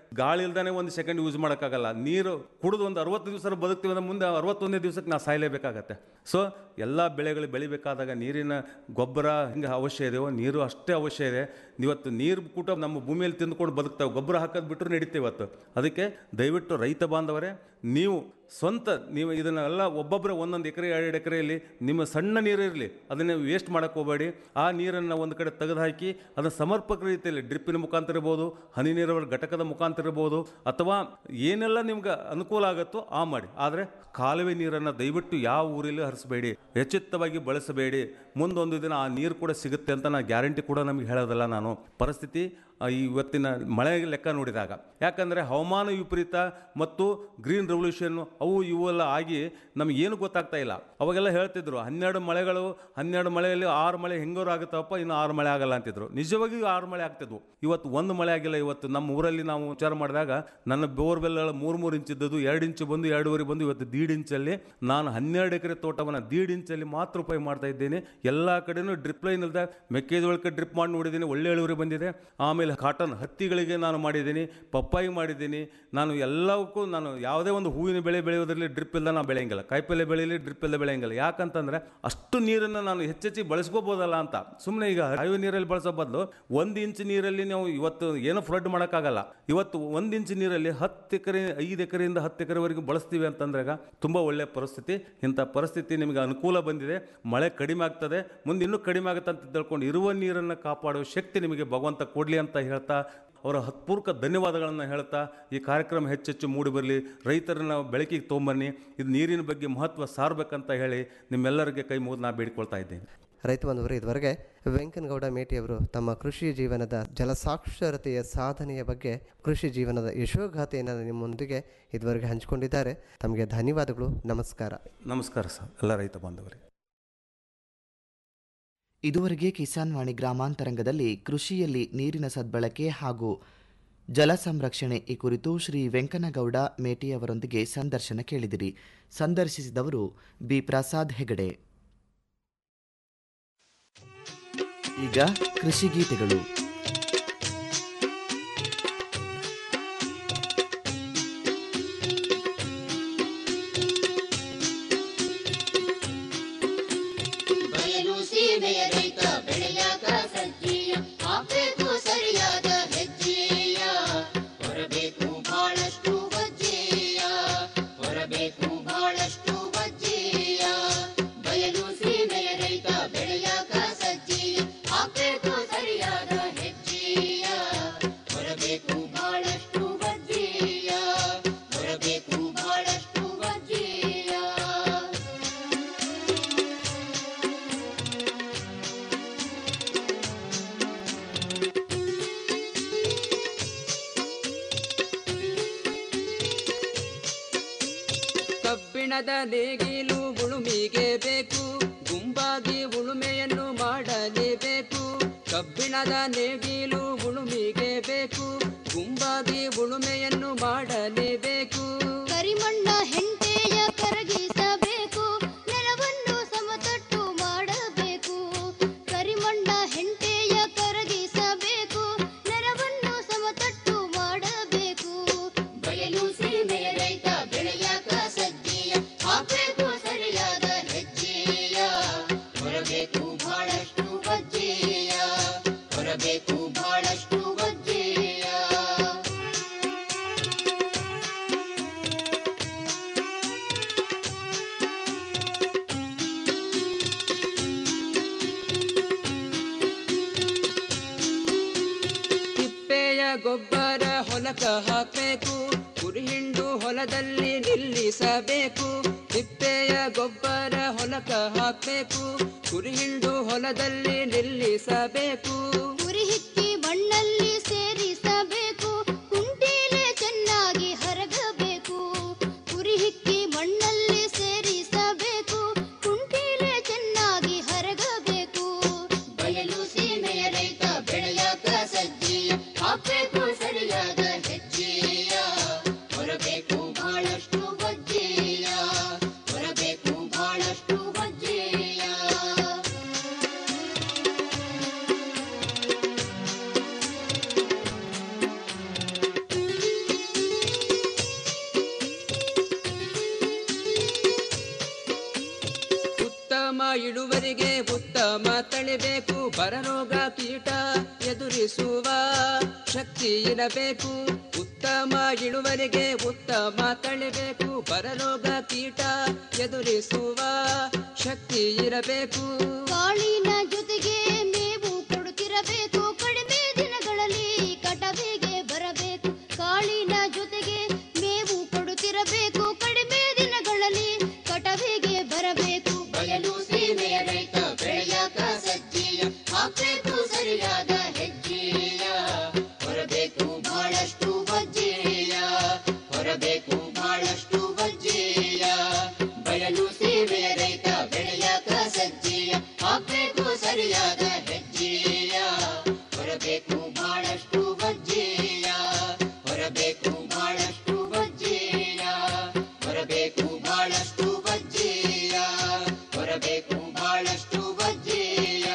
ಗಾಳಿ ಇಲ್ದಾನೆ ಒಂದು ಸೆಕೆಂಡ್ ಯೂಸ್ ಮಾಡೋಕ್ಕಾಗಲ್ಲ ನೀರು ಕುಡಿದು ಒಂದು ಅರವತ್ತು ದಿವಸ ಬದುಕ್ತೀವಿ ಅಂದ್ರೆ ಮುಂದೆ ಅರವತ್ತೊಂದನೇ ದಿವಸಕ್ಕೆ ನಾವು ಸಾಯಲೇಬೇಕಾಗತ್ತೆ ಸೊ ಎಲ್ಲ ಬೆಳೆಗಳು ಬೆಳಿಬೇಕಾದಾಗ ನೀರಿನ ಗೊಬ್ಬರ ಹಿಂಗೆ ಅವಶ್ಯ ಇದೆಯೋ ನೀರು ಅಷ್ಟೇ ಅವಶ್ಯ ಇದೆ ಇವತ್ತು ನೀರು ಕೂಟ ನಮ್ಮ ಭೂಮಿಯಲ್ಲಿ ತಿಂದ್ಕೊಂಡು ಬದುಕ್ತಾವೆ ಗೊಬ್ಬರ ಹಾಕೋದು ಬಿಟ್ಟರು ನಡೀತೆ ಇವತ್ತು ಅದಕ್ಕೆ ದಯವಿಟ್ಟು ರೈತ ಬಾಂಧವರೇ ನೀವು ಸ್ವಂತ ನೀವು ಇದನ್ನೆಲ್ಲ ಒಬ್ಬೊಬ್ಬರೇ ಒಂದೊಂದು ಎಕರೆ ಎರಡು ಎಕರೆಯಲ್ಲಿ ನಿಮ್ಮ ಸಣ್ಣ ನೀರು ಇರಲಿ ಅದನ್ನು ವೇಸ್ಟ್ ಮಾಡೋಕ್ಕೆ ಹೋಗಬೇಡಿ ಆ ನೀರನ್ನು ಒಂದು ಕಡೆ ತೆಗೆದು ಹಾಕಿ ಅದನ್ನು ಸಮರ್ಪಕ ರೀತಿಯಲ್ಲಿ ಡ್ರಿಪ್ಪಿನ ಮುಖಾಂತರ ಇರ್ಬೋದು ಹನಿ ನೀರಾವರಿ ಘಟಕದ ಮುಖಾಂತರ ಇರ್ಬೋದು ಅಥವಾ ಏನೆಲ್ಲ ನಿಮ್ಗೆ ಅನುಕೂಲ ಆಗುತ್ತೋ ಆ ಮಾಡಿ ಆದರೆ ಕಾಲುವೆ ನೀರನ್ನು ದಯವಿಟ್ಟು ಯಾವ ಊರಲ್ಲಿ ಹರಿಸಬೇಡಿ ಎಚ್ಚೆತ್ತವಾಗಿ ಬಳಸಬೇಡಿ ಮುಂದೊಂದು ದಿನ ಆ ನೀರು ಕೂಡ ಸಿಗುತ್ತೆ ಅಂತ ನಾನು ಗ್ಯಾರಂಟಿ ಕೂಡ ನಮಗೆ ಹೇಳೋದಲ್ಲ ನಾನು ಪರಿಸ್ಥಿತಿ ಆ, ಇವತ್ತಿನ ಮಳೆ ಲೆಕ್ಕ ನೋಡಿದಾಗ ಯಾಕಂದರೆ ಹವಾಮಾನ ವಿಪರೀತ ಮತ್ತು ಗ್ರೀನ್ ರೆವಲ್ಯೂಷನ್ ಅವು ಇವೆಲ್ಲ ಆಗಿ ನಮ್ಗೆ ಏನು ಗೊತ್ತಾಗ್ತಾ ಇಲ್ಲ ಅವಾಗೆಲ್ಲ ಹೇಳ್ತಿದ್ರು ಹನ್ನೆರಡು ಮಳೆಗಳು ಹನ್ನೆರಡು ಮಳೆಯಲ್ಲಿ ಆರು ಮಳೆ ಹೆಂಗೋರು ಆಗುತ್ತಪ್ಪ ಇನ್ನು ಆರು ಮಳೆ ಆಗಲ್ಲ ಅಂತಿದ್ರು ನಿಜವಾಗಿಯೂ ಆರು ಮಳೆ ಆಗ್ತಿದ್ವು ಇವತ್ತು ಒಂದು ಮಳೆ ಆಗಿಲ್ಲ ಇವತ್ತು ನಮ್ಮ ಊರಲ್ಲಿ ನಾವು ವಿಚಾರ ಮಾಡಿದಾಗ ನನ್ನ ಬೋರ್ವೆಲ್ ಮೂರು ಮೂರು ಇಂಚ್ ಇದ್ದದ್ದು ಎರಡು ಇಂಚು ಬಂದು ಎರಡೂವರೆ ಬಂದು ಇವತ್ತು ದೀಡ್ ಇಂಚಲ್ಲಿ ನಾನು ಹನ್ನೆರಡು ಎಕರೆ ತೋಟವನ್ನು ದೀಡ್ ಇಂಚಲ್ಲಿ ಮಾತ್ರ ಉಪಯೋಗ ಮಾಡ್ತಾ ಇದ್ದೇನೆ ಎಲ್ಲ ಕಡೆನೂ ಡ್ರಿಪ್ ಲೈನ್ ಇಲ್ಲದೆ ಮೆಕ್ಕೆಜೋಳಕ್ಕೆ ಡ್ರಿಪ್ ಮಾಡಿ ನೋಡಿದ್ದೀನಿ ಒಳ್ಳೆ ಇಳುವರಿ ಬಂದಿದೆ ಆಮೇಲೆ ಕಾಟನ್ ಹತ್ತಿಗಳಿಗೆ ನಾನು ಮಾಡಿದ್ದೀನಿ ಪಪ್ಪಾಯಿ ಮಾಡಿದ್ದೀನಿ ನಾನು ಎಲ್ಲವಕ್ಕೂ ನಾನು ಯಾವುದೇ ಒಂದು ಹೂವಿನ ಬೆಳೆ ಬೆಳೆಯೋದ್ರಲ್ಲಿ ಡ್ರಿಪ್ ಇಲ್ಲದೆ ನಾನು ಬೆಳೆಯಂಗಿಲ್ಲ ಕಾಯಿಪಲ್ಲೆ ಬೆಳೆಯಲಿ ಡ್ರಿಪ್ ಇಲ್ಲದೆ ಬೆಳೆಯಂಗಿಲ್ಲ ಯಾಕಂತಂದ್ರೆ ಅಷ್ಟು ನೀರನ್ನು ನಾನು ಹೆಚ್ಚೆಚ್ಚಿ ಬಳಸ್ಕೋಬೋದಲ್ಲ ಅಂತ ಸುಮ್ಮನೆ ಈಗ ಹರಿವು ನೀರಲ್ಲಿ ಬಳಸೋ ಬದಲು ಒಂದು ಇಂಚ್ ನೀರಲ್ಲಿ ನಾವು ಇವತ್ತು ಏನು ಫ್ಲಡ್ ಮಾಡೋಕ್ಕಾಗಲ್ಲ ಇವತ್ತು ಒಂದು ಇಂಚ್ ನೀರಲ್ಲಿ ಹತ್ತು ಎಕರೆ ಐದು ಎಕರೆಯಿಂದ ಹತ್ತು ಎಕರೆವರೆಗೂ ಬಳಸ್ತೀವಿ ಅಂತಂದ್ರಾಗ ತುಂಬ ಒಳ್ಳೆಯ ಪರಿಸ್ಥಿತಿ ಇಂಥ ಪರಿಸ್ಥಿತಿ ನಿಮಗೆ ಅನುಕೂಲ ಬಂದಿದೆ ಮಳೆ ಕಡಿಮೆ ಆಗ್ತದೆ ಮುಂದೆ ಇನ್ನೂ ಕಡಿಮೆ ಆಗುತ್ತೆ ಅಂತ ತಿಳ್ಕೊಂಡು ಇರುವ ನೀರನ್ನು ಕಾಪಾಡುವ ಶಕ್ತಿ ನಿಮಗೆ ಭಗವಂತ ಕೊಡಲಿ ಅಂತ ಹೇಳ್ತಾ ಅವರ ಹತ್ಪೂರ್ವಕ ಧನ್ಯವಾದಗಳನ್ನು ಹೇಳ್ತಾ ಈ ಕಾರ್ಯಕ್ರಮ ಹೆಚ್ಚೆಚ್ಚು ಮೂಡಿ ಬರಲಿ ರೈತರನ್ನ ಬೆಳಕಿಗೆ ತೊಗೊಂಬನ್ನಿ ಇದು ನೀರಿನ ಬಗ್ಗೆ ಮಹತ್ವ ಸಾರಬೇಕಂತ ಹೇಳಿ ನಿಮ್ಮೆಲ್ಲರಿಗೆ ಕೈ ಮುಗಿದು ನಾ ಬೇಡಿಕೊಳ್ತಾ ಇದ್ದೀನಿ ರೈತ ಬಂಧುವರು ಇದುವರೆಗೆ ವೆಂಕನಗೌಡ ಮೇಟಿಯವರು ತಮ್ಮ ಕೃಷಿ ಜೀವನದ ಜಲಸಾಕ್ಷರತೆಯ ಸಾಧನೆಯ ಬಗ್ಗೆ ಕೃಷಿ ಜೀವನದ ಯಶೋಗಾಥೆಯನ್ನು ನಿಮ್ಮೊಂದಿಗೆ ಇದುವರೆಗೆ ಹಂಚಿಕೊಂಡಿದ್ದಾರೆ ತಮಗೆ ಧನ್ಯವಾದಗಳು ನಮಸ್ಕಾರ ನಮಸ್ಕಾರ ಸರ್ ಎಲ್ಲ ರೈತ ಬಾಂಧವರೇ ಇದುವರೆಗೆ ಕಿಸಾನ್ ವಾಣಿ ಗ್ರಾಮಾಂತರಂಗದಲ್ಲಿ ಕೃಷಿಯಲ್ಲಿ ನೀರಿನ ಸದ್ಬಳಕೆ ಹಾಗೂ ಜಲ ಸಂರಕ್ಷಣೆ ಈ ಕುರಿತು ಶ್ರೀ ವೆಂಕನಗೌಡ ಮೇಟಿ ಅವರೊಂದಿಗೆ ಸಂದರ್ಶನ ಕೇಳಿದಿರಿ ಸಂದರ್ಶಿಸಿದವರು ಬಿ ಪ್ರಸಾದ್ ಹೆಗಡೆ ಈಗ ಕೃಷಿ ಗೀತೆಗಳು ಬಯಲು ಸೀಮೆಯ ರೈತ ಬೆಳೆಯಾಕ ಸಜ್ಜೀಯ ಹಾಕ್ಬೇಕು ಸರಿಯಾದ ಹೆಜ್ಜೆಯ ಹೊರಬೇಕು ಬಹಳಷ್ಟು ವಜ್ಜೆಯ ಹೊರಬೇಕು ಬಹಳಷ್ಟು ವಜ್ಜೆಯ ಬಯಲು ಸೀಮೆಯ ರೈತ ಬೆಳೆಯಾಕ ಸಜ್ಜೀಯ ಹಾಕ್ಬೇಕು ಸರಿಯಾದ ಹೆಜ್ಜೆಯ ಹೊರಬೇಕು ಬಹಳಷ್ಟು ವಜ್ಜೆಯ ಹೊರಬೇಕು ಬಹಳಷ್ಟು ವಜ್ಜೆಯ ಕಬ್ಬಿಣದ ನೇಗಿಲು ಉಳುಮಿಗೆ ಬೇಕು ಗುಂಪಾಗಿ ಉಳುಮೆಯನ್ನು ಮಾಡಲೇಬೇಕು ಕಬ್ಬಿಣದ ನೇಗಿಲು ಉಳುಮಿಗೆ ಬೇಕು ಗುಂಪಾಗಿ ಉಳುಮೆಯನ್ನು ಮಾಡಲೇಬೇಕು ಕರಿಮಣ್ಣ ಹೆಂಟೆಯ ಕರಗಿಸಬೇಕು ನೆಲವನ್ನು ಸಮತಟ್ಟು ಮಾಡಬೇಕು ಕರಿಮಣ್ಣ ಹೆಂಟೆಯ ಕರಗಿಸಬೇಕು ನೆಲವನ್ನು ಸಮತಟ್ಟು ಮಾಡಬೇಕು ಬಯಲು ಸೀಮೆಯ ರೈತ ಬೆಳೆಯಾಕ ಸಜ್ಜೆಯ ಹಾಕಬೇಕು ಸರಿಯಾದ ಹೆಜ್ಜೆಯ ಹೊರಬೇಕು ಬಹಳಷ್ಟು ವಜ್ಜೆಯ ಹೊರಬೇಕು ಬಹಳಷ್ಟು ವಜ್ಜೆಯ ತಿಪ್ಪೆಯ ಗೊಬ್ಬರ ಹೊಲಕ ಹಾಕಬೇಕು ಕುರಿಹಿಂಡು ಹೊಲದಲ್ಲಿ ನಿಲ್ಲಿಸಬೇಕು ತಿಪ್ಪೆಯ ಗೊಬ್ಬರ ಹೊಲಕ ಹಾಕಬೇಕು ಕುರಿಹಿಂಡು ಹೊಲದಲ್ಲಿ ನಿಲ್ಲಿಸಬೇಕು ಉರಿ ಹಿಕ್ಕಿ ಮಣ್ಣಲ್ಲಿ ಸೇರಿಸಬೇಕು ಕುಂಟೀಲೆ ಚೆನ್ನಾಗಿ ಹರಗಬೇಕು ಉರಿ ಹಿಕ್ಕಿ ಮಣ್ಣಲ್ಲಿ ಸೇರಿಸಬೇಕು ಕುಂಟೀಲೆ ಚೆನ್ನಾಗಿ ಹರಗಬೇಕು ಬಯಲು ಸೀಮೆಯ ರೈತ ಬೆಳೆಯಾಕ ಸಜ್ಜೆಯ ಹಾಕಬೇಕು ಸರಿಯಾದ ಹೆಜ್ಜೆಯ ಹೊರಬೇಕು ಬಹಳಷ್ಟು ವಜ್ಜೆಯ ಹೊರಬೇಕು ಬಹಳಷ್ಟು ವಜ್ಜೆಯ ಉತ್ತಮ ಇಳುವರಿಗೆ ಉತ್ತಮ ತಳಿಬೇಕು ಬರರೋಗ ಕೀಟ ಎದುರಿಸುವ ಶಕ್ತಿ ಇರಬೇಕು ಉತ್ತಮ ಇಳುವರಿಗೆ ಉತ್ತಮ ತಳಿಬೇಕು ಬರರೋಗ ಕೀಟ ಎದುರಿಸುವ ಶಕ್ತಿ ಇರಬೇಕು ಕಾಳಿನ ಜೊತೆಗೆ ಮೇವು ಕೊಡುತ್ತಿರಬೇಕು ಕಡಿಮೆ ದಿನಗಳಲ್ಲಿ ಕಟವಿಗೆ ಬರಬೇಕು ಕಾಳಿನ ಜೊತೆಗೆ ಮೇವು ಕೊಡುತ್ತಿರಬೇಕು ಕಡಿಮೆ ದಿನಗಳಲ್ಲಿ ಕಟವಿಗೆ ಬರಬೇಕು ಬಯಲು ಸೀಮೆಯ ರೈತ ಬೆಳೆಯಾಕ ಸಜ್ಜಿಯ ಹಾಕಬೇಕು ಸರಿಯಾದ ಹೆಜ್ಜೆಯ ಹೊರಬೇಕು ಬಹಳಷ್ಟು ವಜ್ಜೆಯ ಹೊರಬೇಕು ಬಹಳಷ್ಟು ವಜ್ಜೆಯ ಬಯಲು ಸೀಮೆಯ ರೈತ ಬೆಳೆಯಾಕ ಸಜ್ಜಿಯ ಹಾಕಬೇಕು ಸರಿಯಾದ ಹೆಜ್ಜೆಯ ಹೊರಬೇಕು ಬಹಳಷ್ಟು ವಜ್ಜೆಯ ಹೊರಬೇಕು ಬಹಳಷ್ಟು ವಜ್ಜೆಯ ಹೊರಬೇಕು ಬಹಳಷ್ಟು ವಜ್ಜೆಯ ಹೊರಬೇಕು ಬಹಳಷ್ಟು ವಜ್ಜೆಯ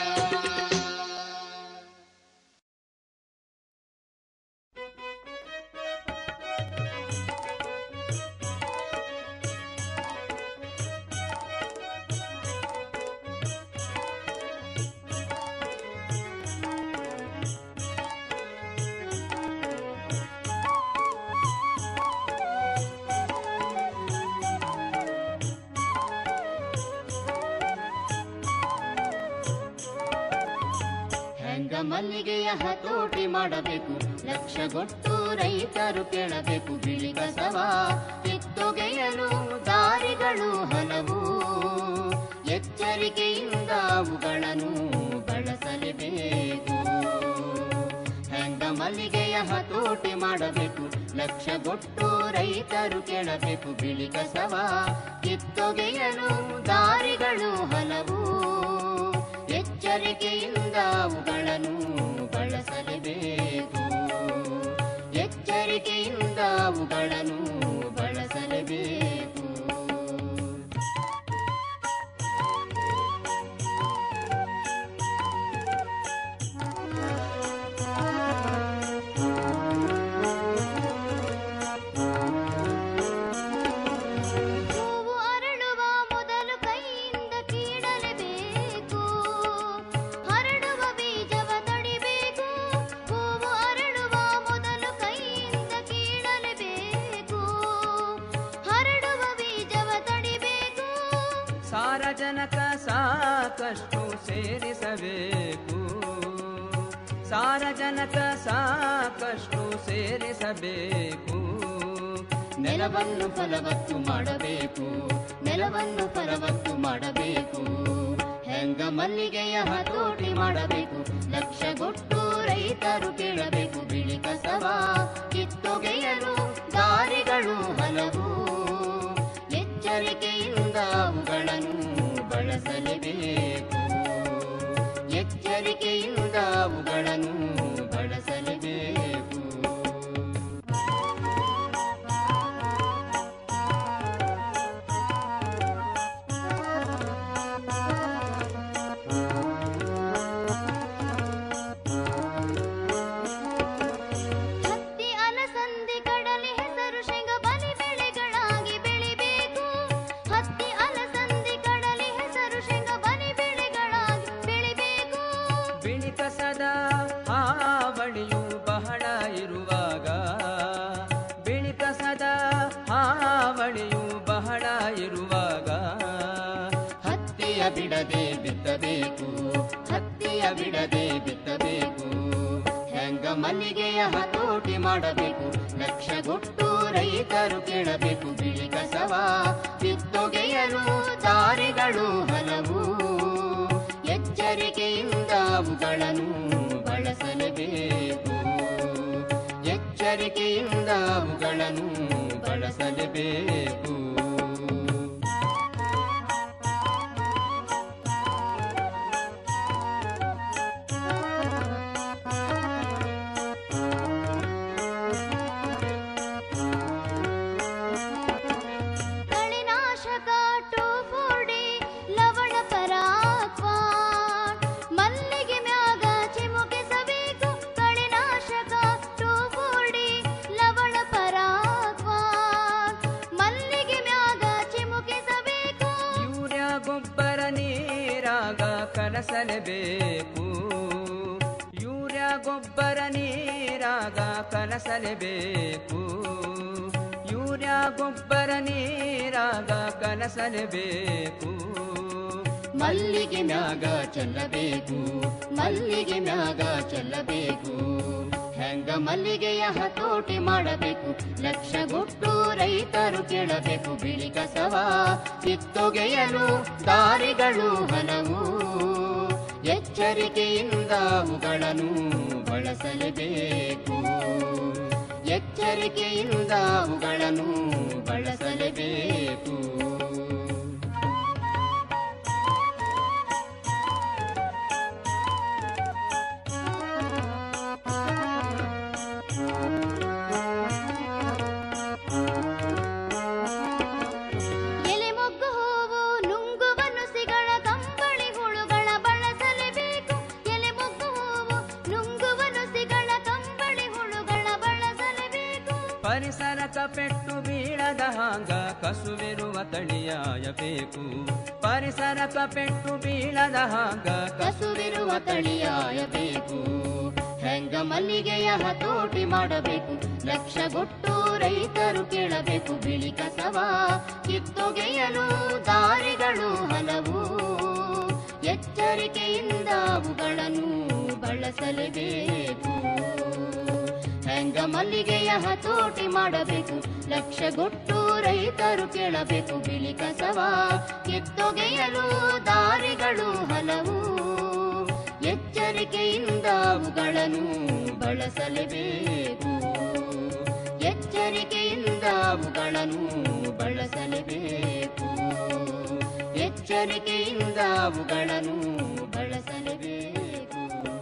ಹೆಂಗ ಮಲ್ಲಿಗೆಯ ಹತೋಟಿ ಮಾಡಬೇಕು ಲಕ್ಷಗೊಟ್ಟು ರೈತರು ಕೇಳಬೇಕು ಬಿಳಿ ಕಸವ ಕಿತ್ತೊಗೆಯಲು ದಾರಿಗಳು ಹಲವು ಎಚ್ಚರಿಕೆಯಿಂದ ಅವುಗಳನ್ನು ಬಳಸಲೇಬೇಕು ಹೆಂಗ ಮಲ್ಲಿಗೆಯ ಹತೋಟಿ ಮಾಡಬೇಕು ಲಕ್ಷಗೊಟ್ಟು ರೈತರು ಕೇಳಬೇಕು ಬಿಳಿ ಕಸವ ಕಿತ್ತೊಗೆಯಲು ದಾರಿಗಳು ಹಲವು ಎಚ್ಚರಿಕೆಯಿಂದ ಅವುಗಳನ್ನು ಬಳಸಲೇಬೇಕು ಎಚ್ಚರಿಕೆಯಿಂದ ಅವುಗಳನ್ನು ಬಳಸಲೇಬೇಕು ಹೂವು ಅರಳುವ ಮೊದಲು ಕೈಯಿಂದ ಕೀಳಲೇಬೇಕು ಹರಡುವ ಬೀಜವ ತಡಿಬೇಕು ಹೂವು ಅರಳುವ ಮೊದಲು ಕೈಯಿಂದ ಕೀಳಲೇಬೇಕು ಹರಡುವ ಬೀಜವ ತಡಿಬೇಕು ಸಾರಜನಕ ಸಾಕಷ್ಟು ಸೇರಿಸಬೇಕು ಸಾರಜನಕ ಸಾಕಷ್ಟು ಸೇರಿಸಬೇಕು ನೆಲವನ್ನು ಫಲವತ್ತು ಮಾಡಬೇಕು ನೆಲವನ್ನು ಫಲವತ್ತು ಮಾಡಬೇಕು ಹೆಂಗ ಮಲ್ಲಿಗೆಯ ಹತೋಟಿ ಮಾಡಬೇಕು ಲಕ್ಷಗೊಟ್ಟು ರೈತರು ಕೇಳಬೇಕು ಬಿಳಿ ಕಸವ ಕಿತ್ತೊಗೆಯಲು ದಾರಿಗಳು ಹಲವು ಎಚ್ಚರಿಕೆಯಿಂದ ಅವುಗಳನ್ನು ಬಳಸಲೇಬೇಕು ಎಚ್ಚರಿಕೆಯಿಂದ ಅವುಗಳನ್ನು ಬಳಸಲೇಬೇಕು ಹತ್ತಿ ಅಲಸಂದಿ ಕಡಲೆ ಹೆಸರು ಶೇಂಗ ಬಲಿ ಬೆಳೆಗಳಾಗಿ ಬೆಳಿಬೇಕು ಹತ್ತಿ ಅಲಸಂದಿ ಕಡಲೆ ಹೆಸರು ಶೇಂಗ ಬಲಿ ಬೆಳೆಗಳಾಗಿ ಬೆಳಿಬೇಕು ಬಿಳಿ ಕಸದ ಹಾವಳಿಯು ಬಹಳ ಇರುವಾಗ ಬಿಳಿ ಕಸದ ಹಾವಳಿಯು ಬಹಳ ಇರುವಾಗ ಹತ್ತಿಯ ಬಿಡದೆ ಬಿತ್ತಬೇಕು ಹತ್ತಿಯ ಬಿಡದೆ ಬಿತ್ತಬೇಕು ಹೆಂಗ ಮಲ್ಲಿಗೆಯ ಹತೋಟಿ ಮಾಡಬೇಕು ಲಕ್ಷಗೊಟ್ಟು ರೈತರು ಕೇಳಬೇಕು ಬಿಳಿ ಕಸವ ಕಿತ್ತೊಗೆಯಲು ದಾರಿಗಳು ಹಲವು ಎಚ್ಚರಿಕೆಯಿಂದ ಅವುಗಳನ್ನು ಬಳಸಲೇಬೇಕು ಎಚ್ಚರಿಕೆಯಿಂದ ಅವುಗಳನ್ನು ಬಳಸಲೇಬೇಕು ಕಳೆನಾಶಕ ಟೋಫೋಡಿ ಲವಣ ಪರಾಕ್ವಾ ಮಲ್ಲಿಗೆ ಮ್ಯಾಗ ಚಿಮುಕಿಸಬೇಕು ಕಳೆನಾಶಕ ಟೋಫೋಡಿ ಲವಣ ಪರಾಕ್ವಾ ಮಲ್ಲಿಗೆ ನೀರಾಗ ಕಲಸಲೇಬೇಕು ಯೂರಿಯಾ ಗೊಬ್ಬರ ನೀರಾಗ ಕಲಸಲೇಬೇಕು ಯೂರಿಯಾ ಗೊಬ್ಬರ ನೀರಾಗ ಕಲಸಲೇಬೇಕು ಮಲ್ಲಿಗೆ ಮ್ಯಾಗ ಚೆಲ್ಲಬೇಕು ಮಲ್ಲಿಗೆ ಮ್ಯಾಗ ಚೆಲ್ಲಬೇಕು ಹೆಂಗ ಮಲ್ಲಿಗೆಯ ಹತೋಟಿ ಮಾಡಬೇಕು ಲಕ್ಷಗೊಟ್ಟು ರೈತರು ಕೇಳಬೇಕು ಬಿಳಿ ಕಸವ ಕಿತ್ತೊಗೆಯಲು ದಾರಿಗಳು ಹಲವು ಎಚ್ಚರಿಕೆಯಿಂದ ಅವುಗಳನ್ನು ಬಳಸಲೇಬೇಕು ಎಚ್ಚರಿಕೆಯಿಂದ ಅವುಗಳನ್ನು ಬಳಸಲೇಬೇಕು ಎಲೆ ಮೊಗ್ಗು ಹೂವು ನುಂಗುವ ನುಸಿಗಳ ಕಂಬಳಿ ಹುಳುಗಳ ಬಳಸಲೇಬೇಕು ಎಲೆ ಮೊಗ್ಗು ಹೂವು ನುಂಗುವ ನುಸಿಗಳ ಕಂಬಳಿ ಹುಳುಗಳ ಬಳಸಲೇಬೇಕು ಪರಿಸರಕ ಪೆಟ್ಟು ಬೀಳದ ಹಾಂಗ ಕಸುವಿರುವ ತಳಿಯಾಯಬೇಕು ಪರಿಸರಕ ಪೆಟ್ಟು ಬೀಳದ ಹಾಂಗ ಕಸುವಿರುವ ತಳಿಯಾಯಬೇಕು ಹೆಂಗ ಮಲ್ಲಿಗೆಯ ಹತೋಟಿ ಮಾಡಬೇಕು ಲಕ್ಷಗೊಟ್ಟು ರೈತರು ಕೇಳಬೇಕು ಬಿಳಿ ಕಸವ ಕಿತ್ತೊಗೆಯಲು ದಾರಿಗಳು ಹಲವು ಎಚ್ಚರಿಕೆಯಿಂದ ಅವುಗಳನ್ನು ಬಳಸಲೇಬೇಕು ಹೆಂಗ ಮಲ್ಲಿಗೆಯ ಹತೋಟಿ ಮಾಡಬೇಕು ಲಕ್ಷಗೊಟ್ಟು ರೈತರು ಕೇಳಬೇಕು ಬಿಳಿ ಕಸವ ಕಿತ್ತೊಗೆಯಲು ದಾರಿಗಳು ಹಲವು ಎಚ್ಚರಿಕೆಯಿಂದ ಅವುಗಳನ್ನು ಬಳಸಲೇಬೇಕು ಎಚ್ಚರಿಕೆಯಿಂದ ಅವುಗಳನ್ನು ಬಳಸಲೇಬೇಕು ಎಚ್ಚರಿಕೆಯಿಂದ ಅವುಗಳನ್ನು ಬಳಸಲೇಬೇಕು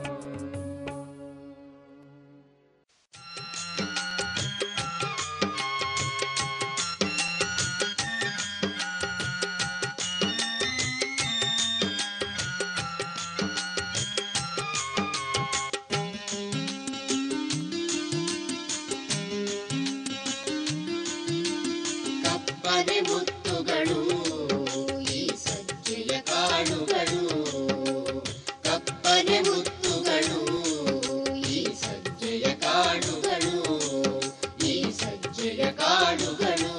ಕಪ್ಪನೆ ಮುತ್ತುಗಳು ಈ ಸಜ್ಜೆಯ ಕಾಳುಗಳು ಕಪ್ಪನೆ ಮುತ್ತುಗಳು ಈ ಸಜ್ಜೆಯ ಕಾಳುಗಳು ಈ ಸಜ್ಜೆಯ ಕಾಳುಗಳು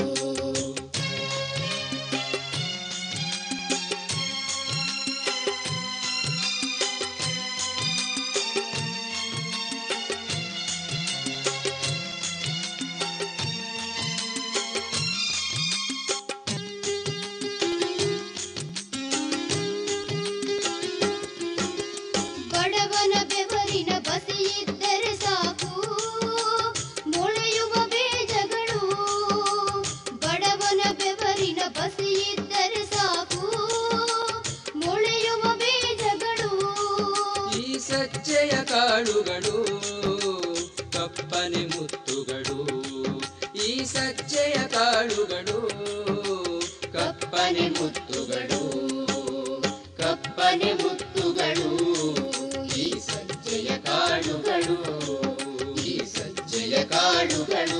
ಬಡವನ ಬೆವರಿನ ಬಸಿಯಿದ್ದರೆ ಸಾಕು ಮೊಳೆಯುವ ಬೀಜಗಳು ಬಡವನ ಬೆವರಿನ ಬಸಿಯಿದ್ದರೆ ಸಾಕು ಮೊಳೆಯುವ ಬೀಜಗಳು ಈ ಸಜ್ಜೆಯ ಕಾಳುಗಳು ಕಪ್ಪನೆ ಮುತ್ತುಗಳು ಈ ಸಜ್ಜೆಯ ಕಾಳುಗಳು ಕಪ್ಪನೆ ಮುತ್ತುಗಳು ಕಪ್ಪನೆ ಮುತ್ತುಗಳು ಈ ಸಜ್ಜೆಯ ಕಾಳುಗಳು ಈ ಸಜ್ಜೆಯ ಕಾಳುಗಳು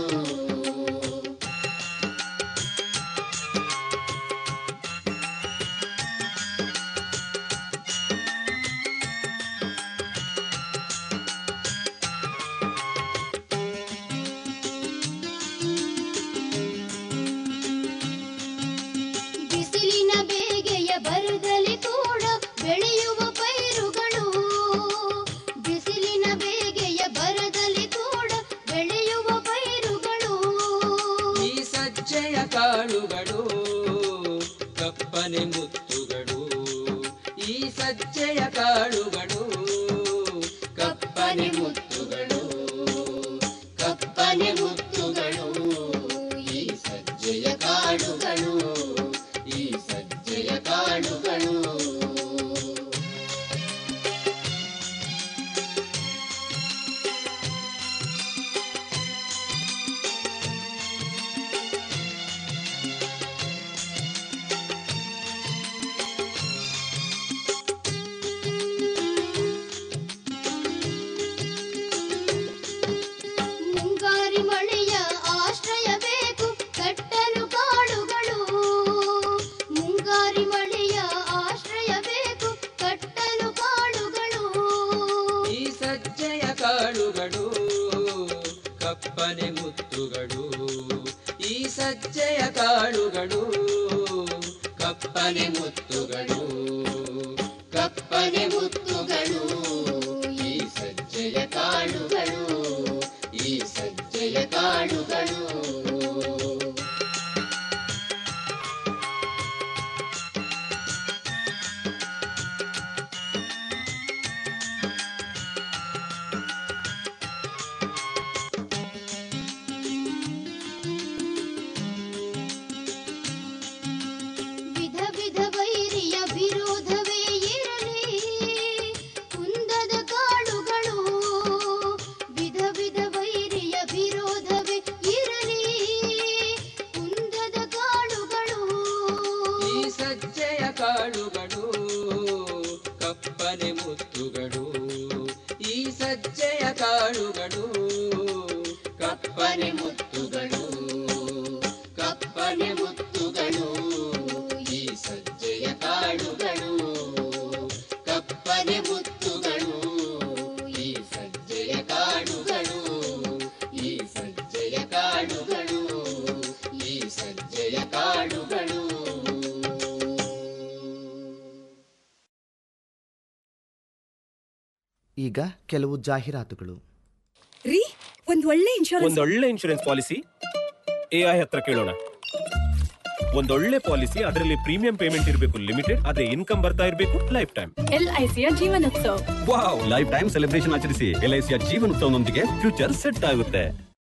ಬಿಸಿಲಿನ ಬೇಗೆಯ ಬರದಲ್ಲಿ ಕೂಡ ಬೆಳೆಯುವ ಪೈರುಗಳು ಬಿಸಿಲಿನ ಬೇಗೆಯ ಬರದಲ್ಲಿ ಕೂಡ ಬೆಳೆಯುವ ಪೈರುಗಳು ಈ ಸಜ್ಜೆಯ ಕಾಳುಗಳು ಕಪ್ಪನೆ ಮುತ್ತುಗಳು ಈ ಸಜ್ಜೆಯ ಕಾಳುಗಳು ಕಪ್ಪನೆ ಮುತ್ತುಗಳು ಕಪ್ಪನೆ ಮುತ್ತುಗಳು ಈ ಸಜ್ಜೆಯ ಕಾಳುಗಳು ಈ ಸಜ್ಜೆಯ ಕಾಳುಗಳು ಈಗ ಕೆಲವು ಜಾಹೀರಾತುಗಳು ರೀ ಒಂದ್ ಒಳ್ಳೆ ಇನ್ಶೂರೆನ್ಸ್ ಒಂದೊಳ್ಳೆ ಇನ್ಶೂರೆನ್ಸ್ ಪಾಲಿಸಿ ಎಐ ಹತ್ರ ಕೇಳೋಣ ಒಂದೊಳ್ಳೆ ಪಾಲಿಸಿ ಅದರಲ್ಲಿ ಪ್ರೀಮಿಯಂ ಪೇಮೆಂಟ್ ಇರಬೇಕು ಲಿಮಿಟೆಡ್ ಅದೇ ಇನ್ಕಮ್ ಬರ್ತಾ ಇರಬೇಕು ಲೈಫ್ ಟೈಮ್ ಎಲ್ ಐ ಸಿಯ Jeevanotsav wow life time celebration ಆಚರಿಸಿ ಎಲ್ಐಸಿಯ ಜೀವನೋತ್ಸವನೊಂದಿಗೆ ಫ್ಯೂಚರ್ ಸೆಟ್ ಆಗುತ್ತೆ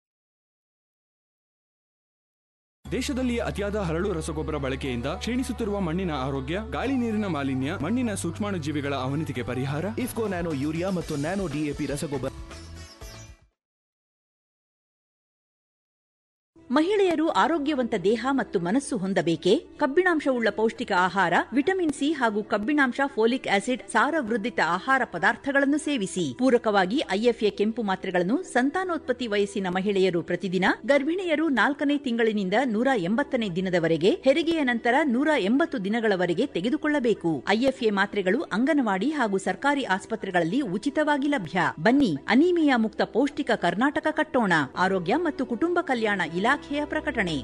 ದೇಶದಲ್ಲಿ ಅತಿಯಾದ ಹರಳು ರಸಗೊಬ್ಬರ ಬಳಕೆಯಿಂದ ಕ್ಷೀಣಿಸುತ್ತಿರುವ ಮಣ್ಣಿನ ಆರೋಗ್ಯ ಗಾಳಿ ನೀರಿನ ಮಾಲಿನ್ಯ ಮಣ್ಣಿನ ಸೂಕ್ಷ್ಮಾಣುಜೀವಿಗಳ ಅವನತಿಗೆ ಪರಿಹಾರ ಇಫ್ಕೋ ನ್ಯಾನೋ ಯೂರಿಯಾ ಮತ್ತು ನ್ಯಾನೋ ಡಿಎಪಿ ರಸಗೊಬ್ಬರ ಮಹಿಳೆಯರು ಆರೋಗ್ಯವಂತ ದೇಹ ಮತ್ತು ಮನಸ್ಸು ಹೊಂದಬೇಕೇ ಕಬ್ಬಿಣಾಂಶವುಳ್ಳ ಪೌಷ್ಟಿಕ ಆಹಾರ ವಿಟಮಿನ್ ಸಿ ಹಾಗೂ ಕಬ್ಬಿಣಾಂಶ ಫೋಲಿಕ್ ಆಸಿಡ್ ಸಾರವೃದ್ಧಿತ ಆಹಾರ ಪದಾರ್ಥಗಳನ್ನು ಸೇವಿಸಿ ಪೂರಕವಾಗಿ ಐಎಫ್ಎ ಕೆಂಪು ಮಾತ್ರೆಗಳನ್ನು ಸಂತಾನೋತ್ಪತ್ತಿ ವಯಸ್ಸಿನ ಮಹಿಳೆಯರು ಪ್ರತಿದಿನ ಗರ್ಭಿಣಿಯರು ನಾಲ್ಕನೇ ತಿಂಗಳಿನಿಂದ ನೂರ ಎಂಬತ್ತನೇ ದಿನದವರೆಗೆ ಹೆರಿಗೆಯ ನಂತರ ನೂರ ಎಂಬತ್ತು ದಿನಗಳವರೆಗೆ ತೆಗೆದುಕೊಳ್ಳಬೇಕು ಐಎಫ್ಎ ಮಾತ್ರೆಗಳು ಅಂಗನವಾಡಿ ಹಾಗೂ ಸರ್ಕಾರಿ ಆಸ್ಪತ್ರೆಗಳಲ್ಲಿ ಉಚಿತವಾಗಿ ಲಭ್ಯ ಬನ್ನಿ ಅನೀಮಿಯಾ ಮುಕ್ತ ಪೌಷ್ಟಿಕ ಕರ್ನಾಟಕ ಕಟ್ಟೋಣ ಆರೋಗ್ಯ ಮತ್ತು ಕುಟುಂಬ ಕಲ್ಯಾಣ ಇಲಾಖೆಯ ಪ್ರಕಟಣೆ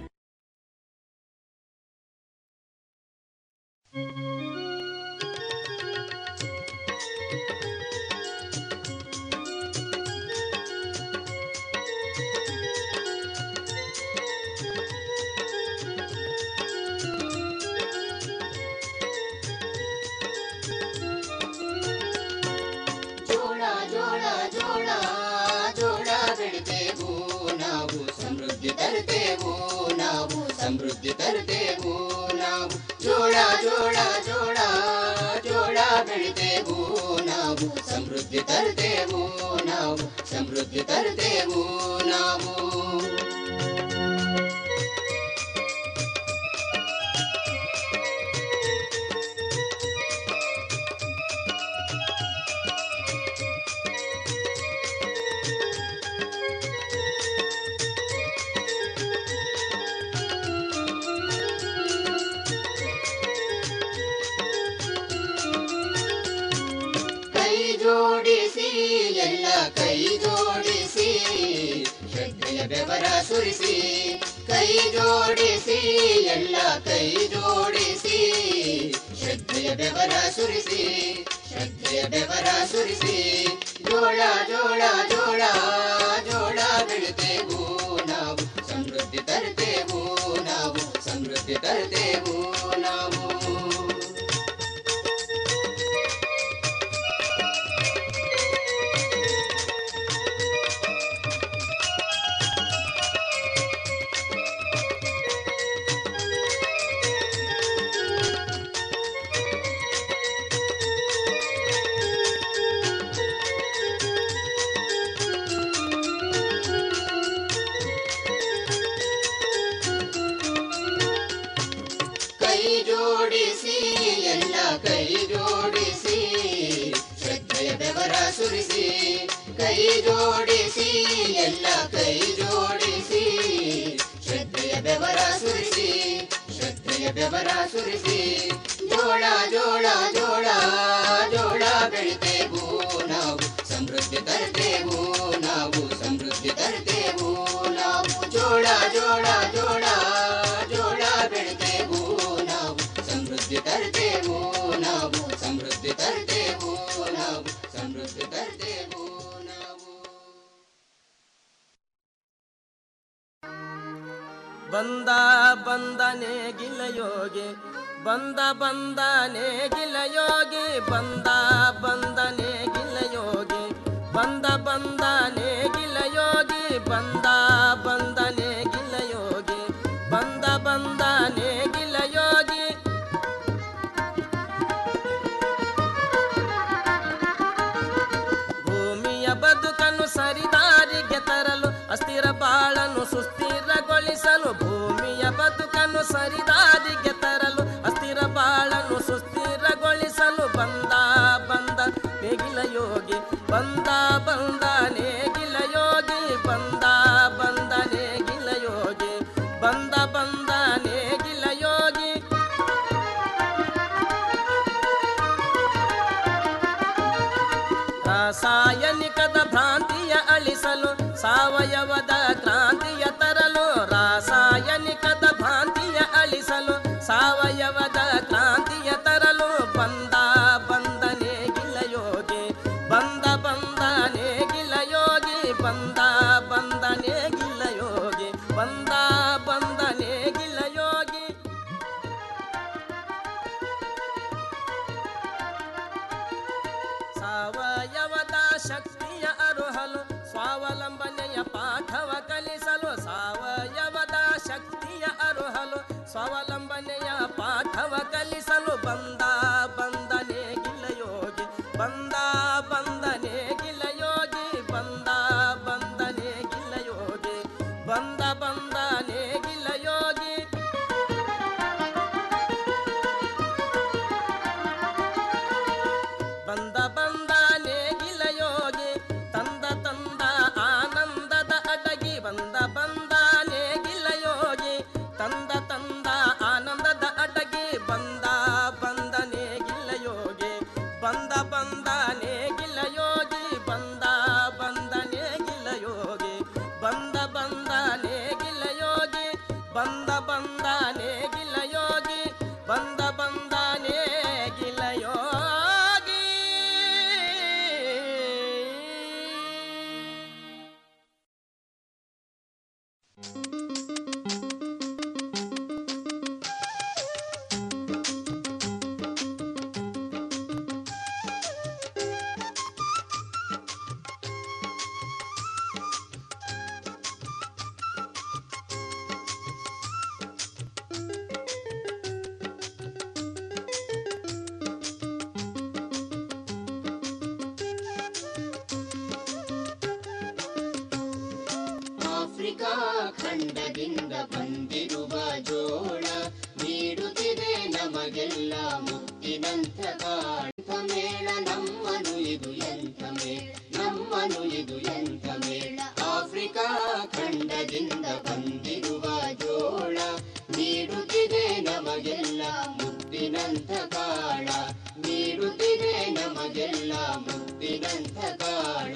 ಜೋಳ ಜೋಳ ಜೋಳ ಜೋಳ ಬೆಳಿತೇವು ನಾವು ಸಮೃದ್ಧಿ ತರುತ್ತೇವು ನಾವು ಸಮೃದ್ಧಿ ತರುತ್ತೇವು ನಾವು ಜೋಳ ಜೋಳ ಜೋಳ ಜೋಳ ಬೆಳಿತೇವು ನಾವು ಸಮೃದ್ಧಿ ತರುತ್ತೇವು ನಾವು ಸಮೃದ್ಧಿ ತರುತ್ತೇವು ನಾವು ಕೈ ಜೋಡಿಸಿ ಎಲ್ಲ ಕೈ ಜೋಡಿಸಿ ಶ್ರದ್ಧೆಯ ಬೆವರ ಸುರಿಸಿ ಕೈ ಜೋಡಿಸಿ ಎಲ್ಲ ಕೈ ಜೋಡಿಸಿ ಶ್ರದ್ಧೆಯ ಬೆವರ ಸುರಿಸಿ ಶ್ರದ್ಧೆಯ ಬೆವರ ಸುರಿಸಿ ಜೋಳ ಜೋಳ ಜೋಳ ಜೋಳ ಬೆಳಿತೇವು ನಾವು ಸಮೃದ್ಧಿ ತರುತ್ತೇವು ನಾವು ಸಮೃದ್ಧಿ ತರುತ್ತೇವು ನಾವು ಕೈ ಜೋಡಿಸಿ ಎಲ್ಲ ಕೈ ಜೋಡಿಸಿ ಶ್ರದ್ಧೆಯ ಬೆವರ ಸುರಿಸಿ ಕೈ ಜೋಡಿಸಿ ಎಲ್ಲ ಕೈ ಜೋಡಿಸಿ ಶ್ರದ್ಧೆಯ ಬೆವರ ಸುರಿಸಿ ಶ್ರದ್ಧೆಯ ಬೆವರ ಸುರಿಸಿ ಜೋಳ ಜೋಳ ಜೋಳ ಜೋಳ ಬೆಳಿತೇವು ನಾವು ಸಮೃದ್ಧಿ ತರುತ್ತೇವು ನಾವು ಸಮೃದ್ಧಿ ತರುತ್ತೇವು ನಾವು ಜೋಳ ಜೋಳ ಜೋಳ ಜೋಳ ಬೆಳಿತೇವು ನಾವು ಸಮೃದ್ಧಿ ತರುತ್ತೇವು ನಾವು ಸಮೃದ್ಧಿ ತರುತ್ತೇವು ನಾವು ಸಮೃದ್ಧಿ ತರುತ್ತೇವು ನಾವು ಬಂದ ಬಂದನೆ ಗಿಲಯೋಗಿ ಬಂದ ಬಂದನೆ ಗಿಲಯೋಗಿ ಬಂದ ಬಂದನೆ ಗಿಲಯೋಗಿ ಬಂದ ಬಂದನೆ ಗಿಲಯೋಗಿ ಬಂದ ಬಂದನೆ ಗಿಲಯೋಗಿ ಬಂದ ಬಂದನೆ ಗಿಲಯೋಗಿ ಭೂಮಿಯ ಬದುಕನ್ನು ಸರಿದಾರಿಗೆ ತರಲು ಅಸ್ಥಿರ ಬಾಳನ್ನು ಸುಸ್ಥಿರಗೊಳಿಸಲು ಭೂಮಿಯ ಬದುಕನ್ನು ಸರಿದಾರಿಗೆ ತರಲು ಅಸ್ಥಿರ ಬಾಳನ್ನು ಸುಸ್ಥಿರಗೊಳಿಸಲು ಬಂದ ಬಂದ ನೇಗಿಲ ಯೋಗಿ ಬಂದ ಬಂದ ನೇಗಿಲ ಯೋಗಿ ಬಂದ ಬಂದ ನೇಗಿಲ ಯೋಗಿ ಬಂದ ಬಂದ ನೇಗಿಲ ಯೋಗಿ ರಾಸಾಯನಿಕದ ಭ್ರಾಂತಿಯ ಅಳಿಸಲು ಸಾವಯವದ ಕ್ರಾಂತಿಯ ತರಲು ರಾಸಾಯನಿಕದ ಭ್ರಾಂತಿಯ ಅಳಿಸಲು ಸಾವಯವದ ಕ್ರಾಂತಿಯ ತರಲು ಬಂದ ಬಂದನೆ ಗಿಲಯೋಗಿ ಬಂದ ಬಂದ ಸಾವಯವದ ಶಕ್ತಿಯ ಅರುಹಲು ಸ್ವಾವಲಂಬನೆಯ ಪಾಠವ ಕಲಿಸಲು ಸಾವಯವದ ಶಕ್ತಿಯ ಅರುಹಲು ಸ್ವಾವಲಂಬನೆಯ ಪಾಠವ ಕಲಿಸಲು ಬಂದ ಬಂದನೆ ಗಿಲಯೋಗಿ ಬಂದ ಬಂದನೆ ಗಿಲಯೋಗಿ ಬಂದ ಬಂದನೆ ಗಿಲಯೋಗಿ ಬಂದ ಬಂದನೆ ಗಿಲಯೋಗಿ ಬಂದ ಬಂದ ನೇಗಿಲ ಯೋಗಿ ತಂದ ತಂದ ಆನಂದದ ಅಡಗಿ ಬಂದ ಬಂದ ನೇಗಿಲ ಯೋಗಿ ತಂದ ತಂದ ಆನಂದದ ಅಡಗಿ ಬಂದ ಬಂದ ನೇಗಿಲ ಯೋಗಿ ಬಂದ ಬಂದ ನೇಗಿಲ ಯೋಗಿ ಬಂದ ಬಂದ ನೇಗಿಲ ಯೋಗಿ ಬಂದ ಬಂದ ನೇಗಿಲ ಯೋಗಿ ಬಂದ ಬಂದ ನೇಗಿಲ ಯೋಗಿ ಬಂದ ಬಂದ ನೇಗಿಲ ಯೋಗಿ ಆಫ್ರಿಕಾ ಖಂಡದಿಂದ ಬಂದಿರುವ ಜೋಳ ನೀಡುತ್ತಿದೆ ನಮಗೆಲ್ಲ ಮುತ್ತಿನಂತ ಕಾಂತ ಮೇಳ ನಮ್ಮನು ಇದು ಎಂಥ ಮೇಳ ನಮ್ಮನು ಇದು ಎಂಥ ಮೇಳ ಆಫ್ರಿಕಾ ಖಂಡದಿಂದ ಬಂದಿರುವ ಜೋಳ ನೀಡುತ್ತಿದೆ ನಮಗೆಲ್ಲ ಮುತ್ತಿನಂತ ಕಾಳ ನೀಡುತ್ತಿದೆ ನಮಗೆಲ್ಲ ಮುತ್ತಿನಂತ ಕಾಳ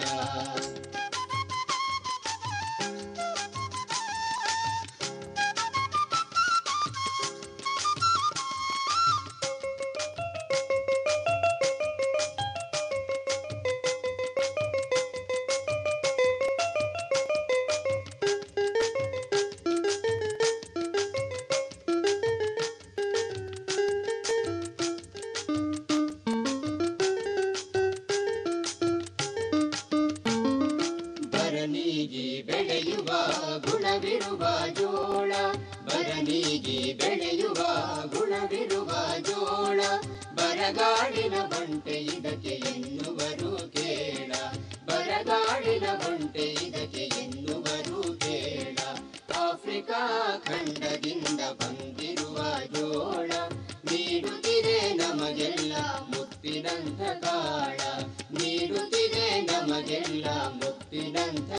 ಬರನಿಗೆ ಬೆಳೆಯುವ ಗುಣವಿರುವ ಜೋಳ ಬರನಿಗೆ ಬೆಳೆಯುವ ಗುಣವಿರುವ ಜೋಳ ಬರಗಾಡಿನ ಬಂಟೆ ಇದಕ್ಕೆ ಎನ್ನುವರು ಕೇಳ ಬರಗಾಡಿನ ಬಂಟೆ ಇದಕ್ಕೆ ಎನ್ನುವರು ಕೇಳ ಆಫ್ರಿಕಾ ಖಂಡದಿಂದ ಬಂದಿರುವ ಜೋಳ ನೀಡುತ್ತಿದೆ ನಮಗೆಲ್ಲ ಮುತ್ತಿನಂತ ಕಾಳ ನೀಡುತ್ತಿದೆ ನಮಗೆಲ್ಲ ಮುತ್ತಿನಂತ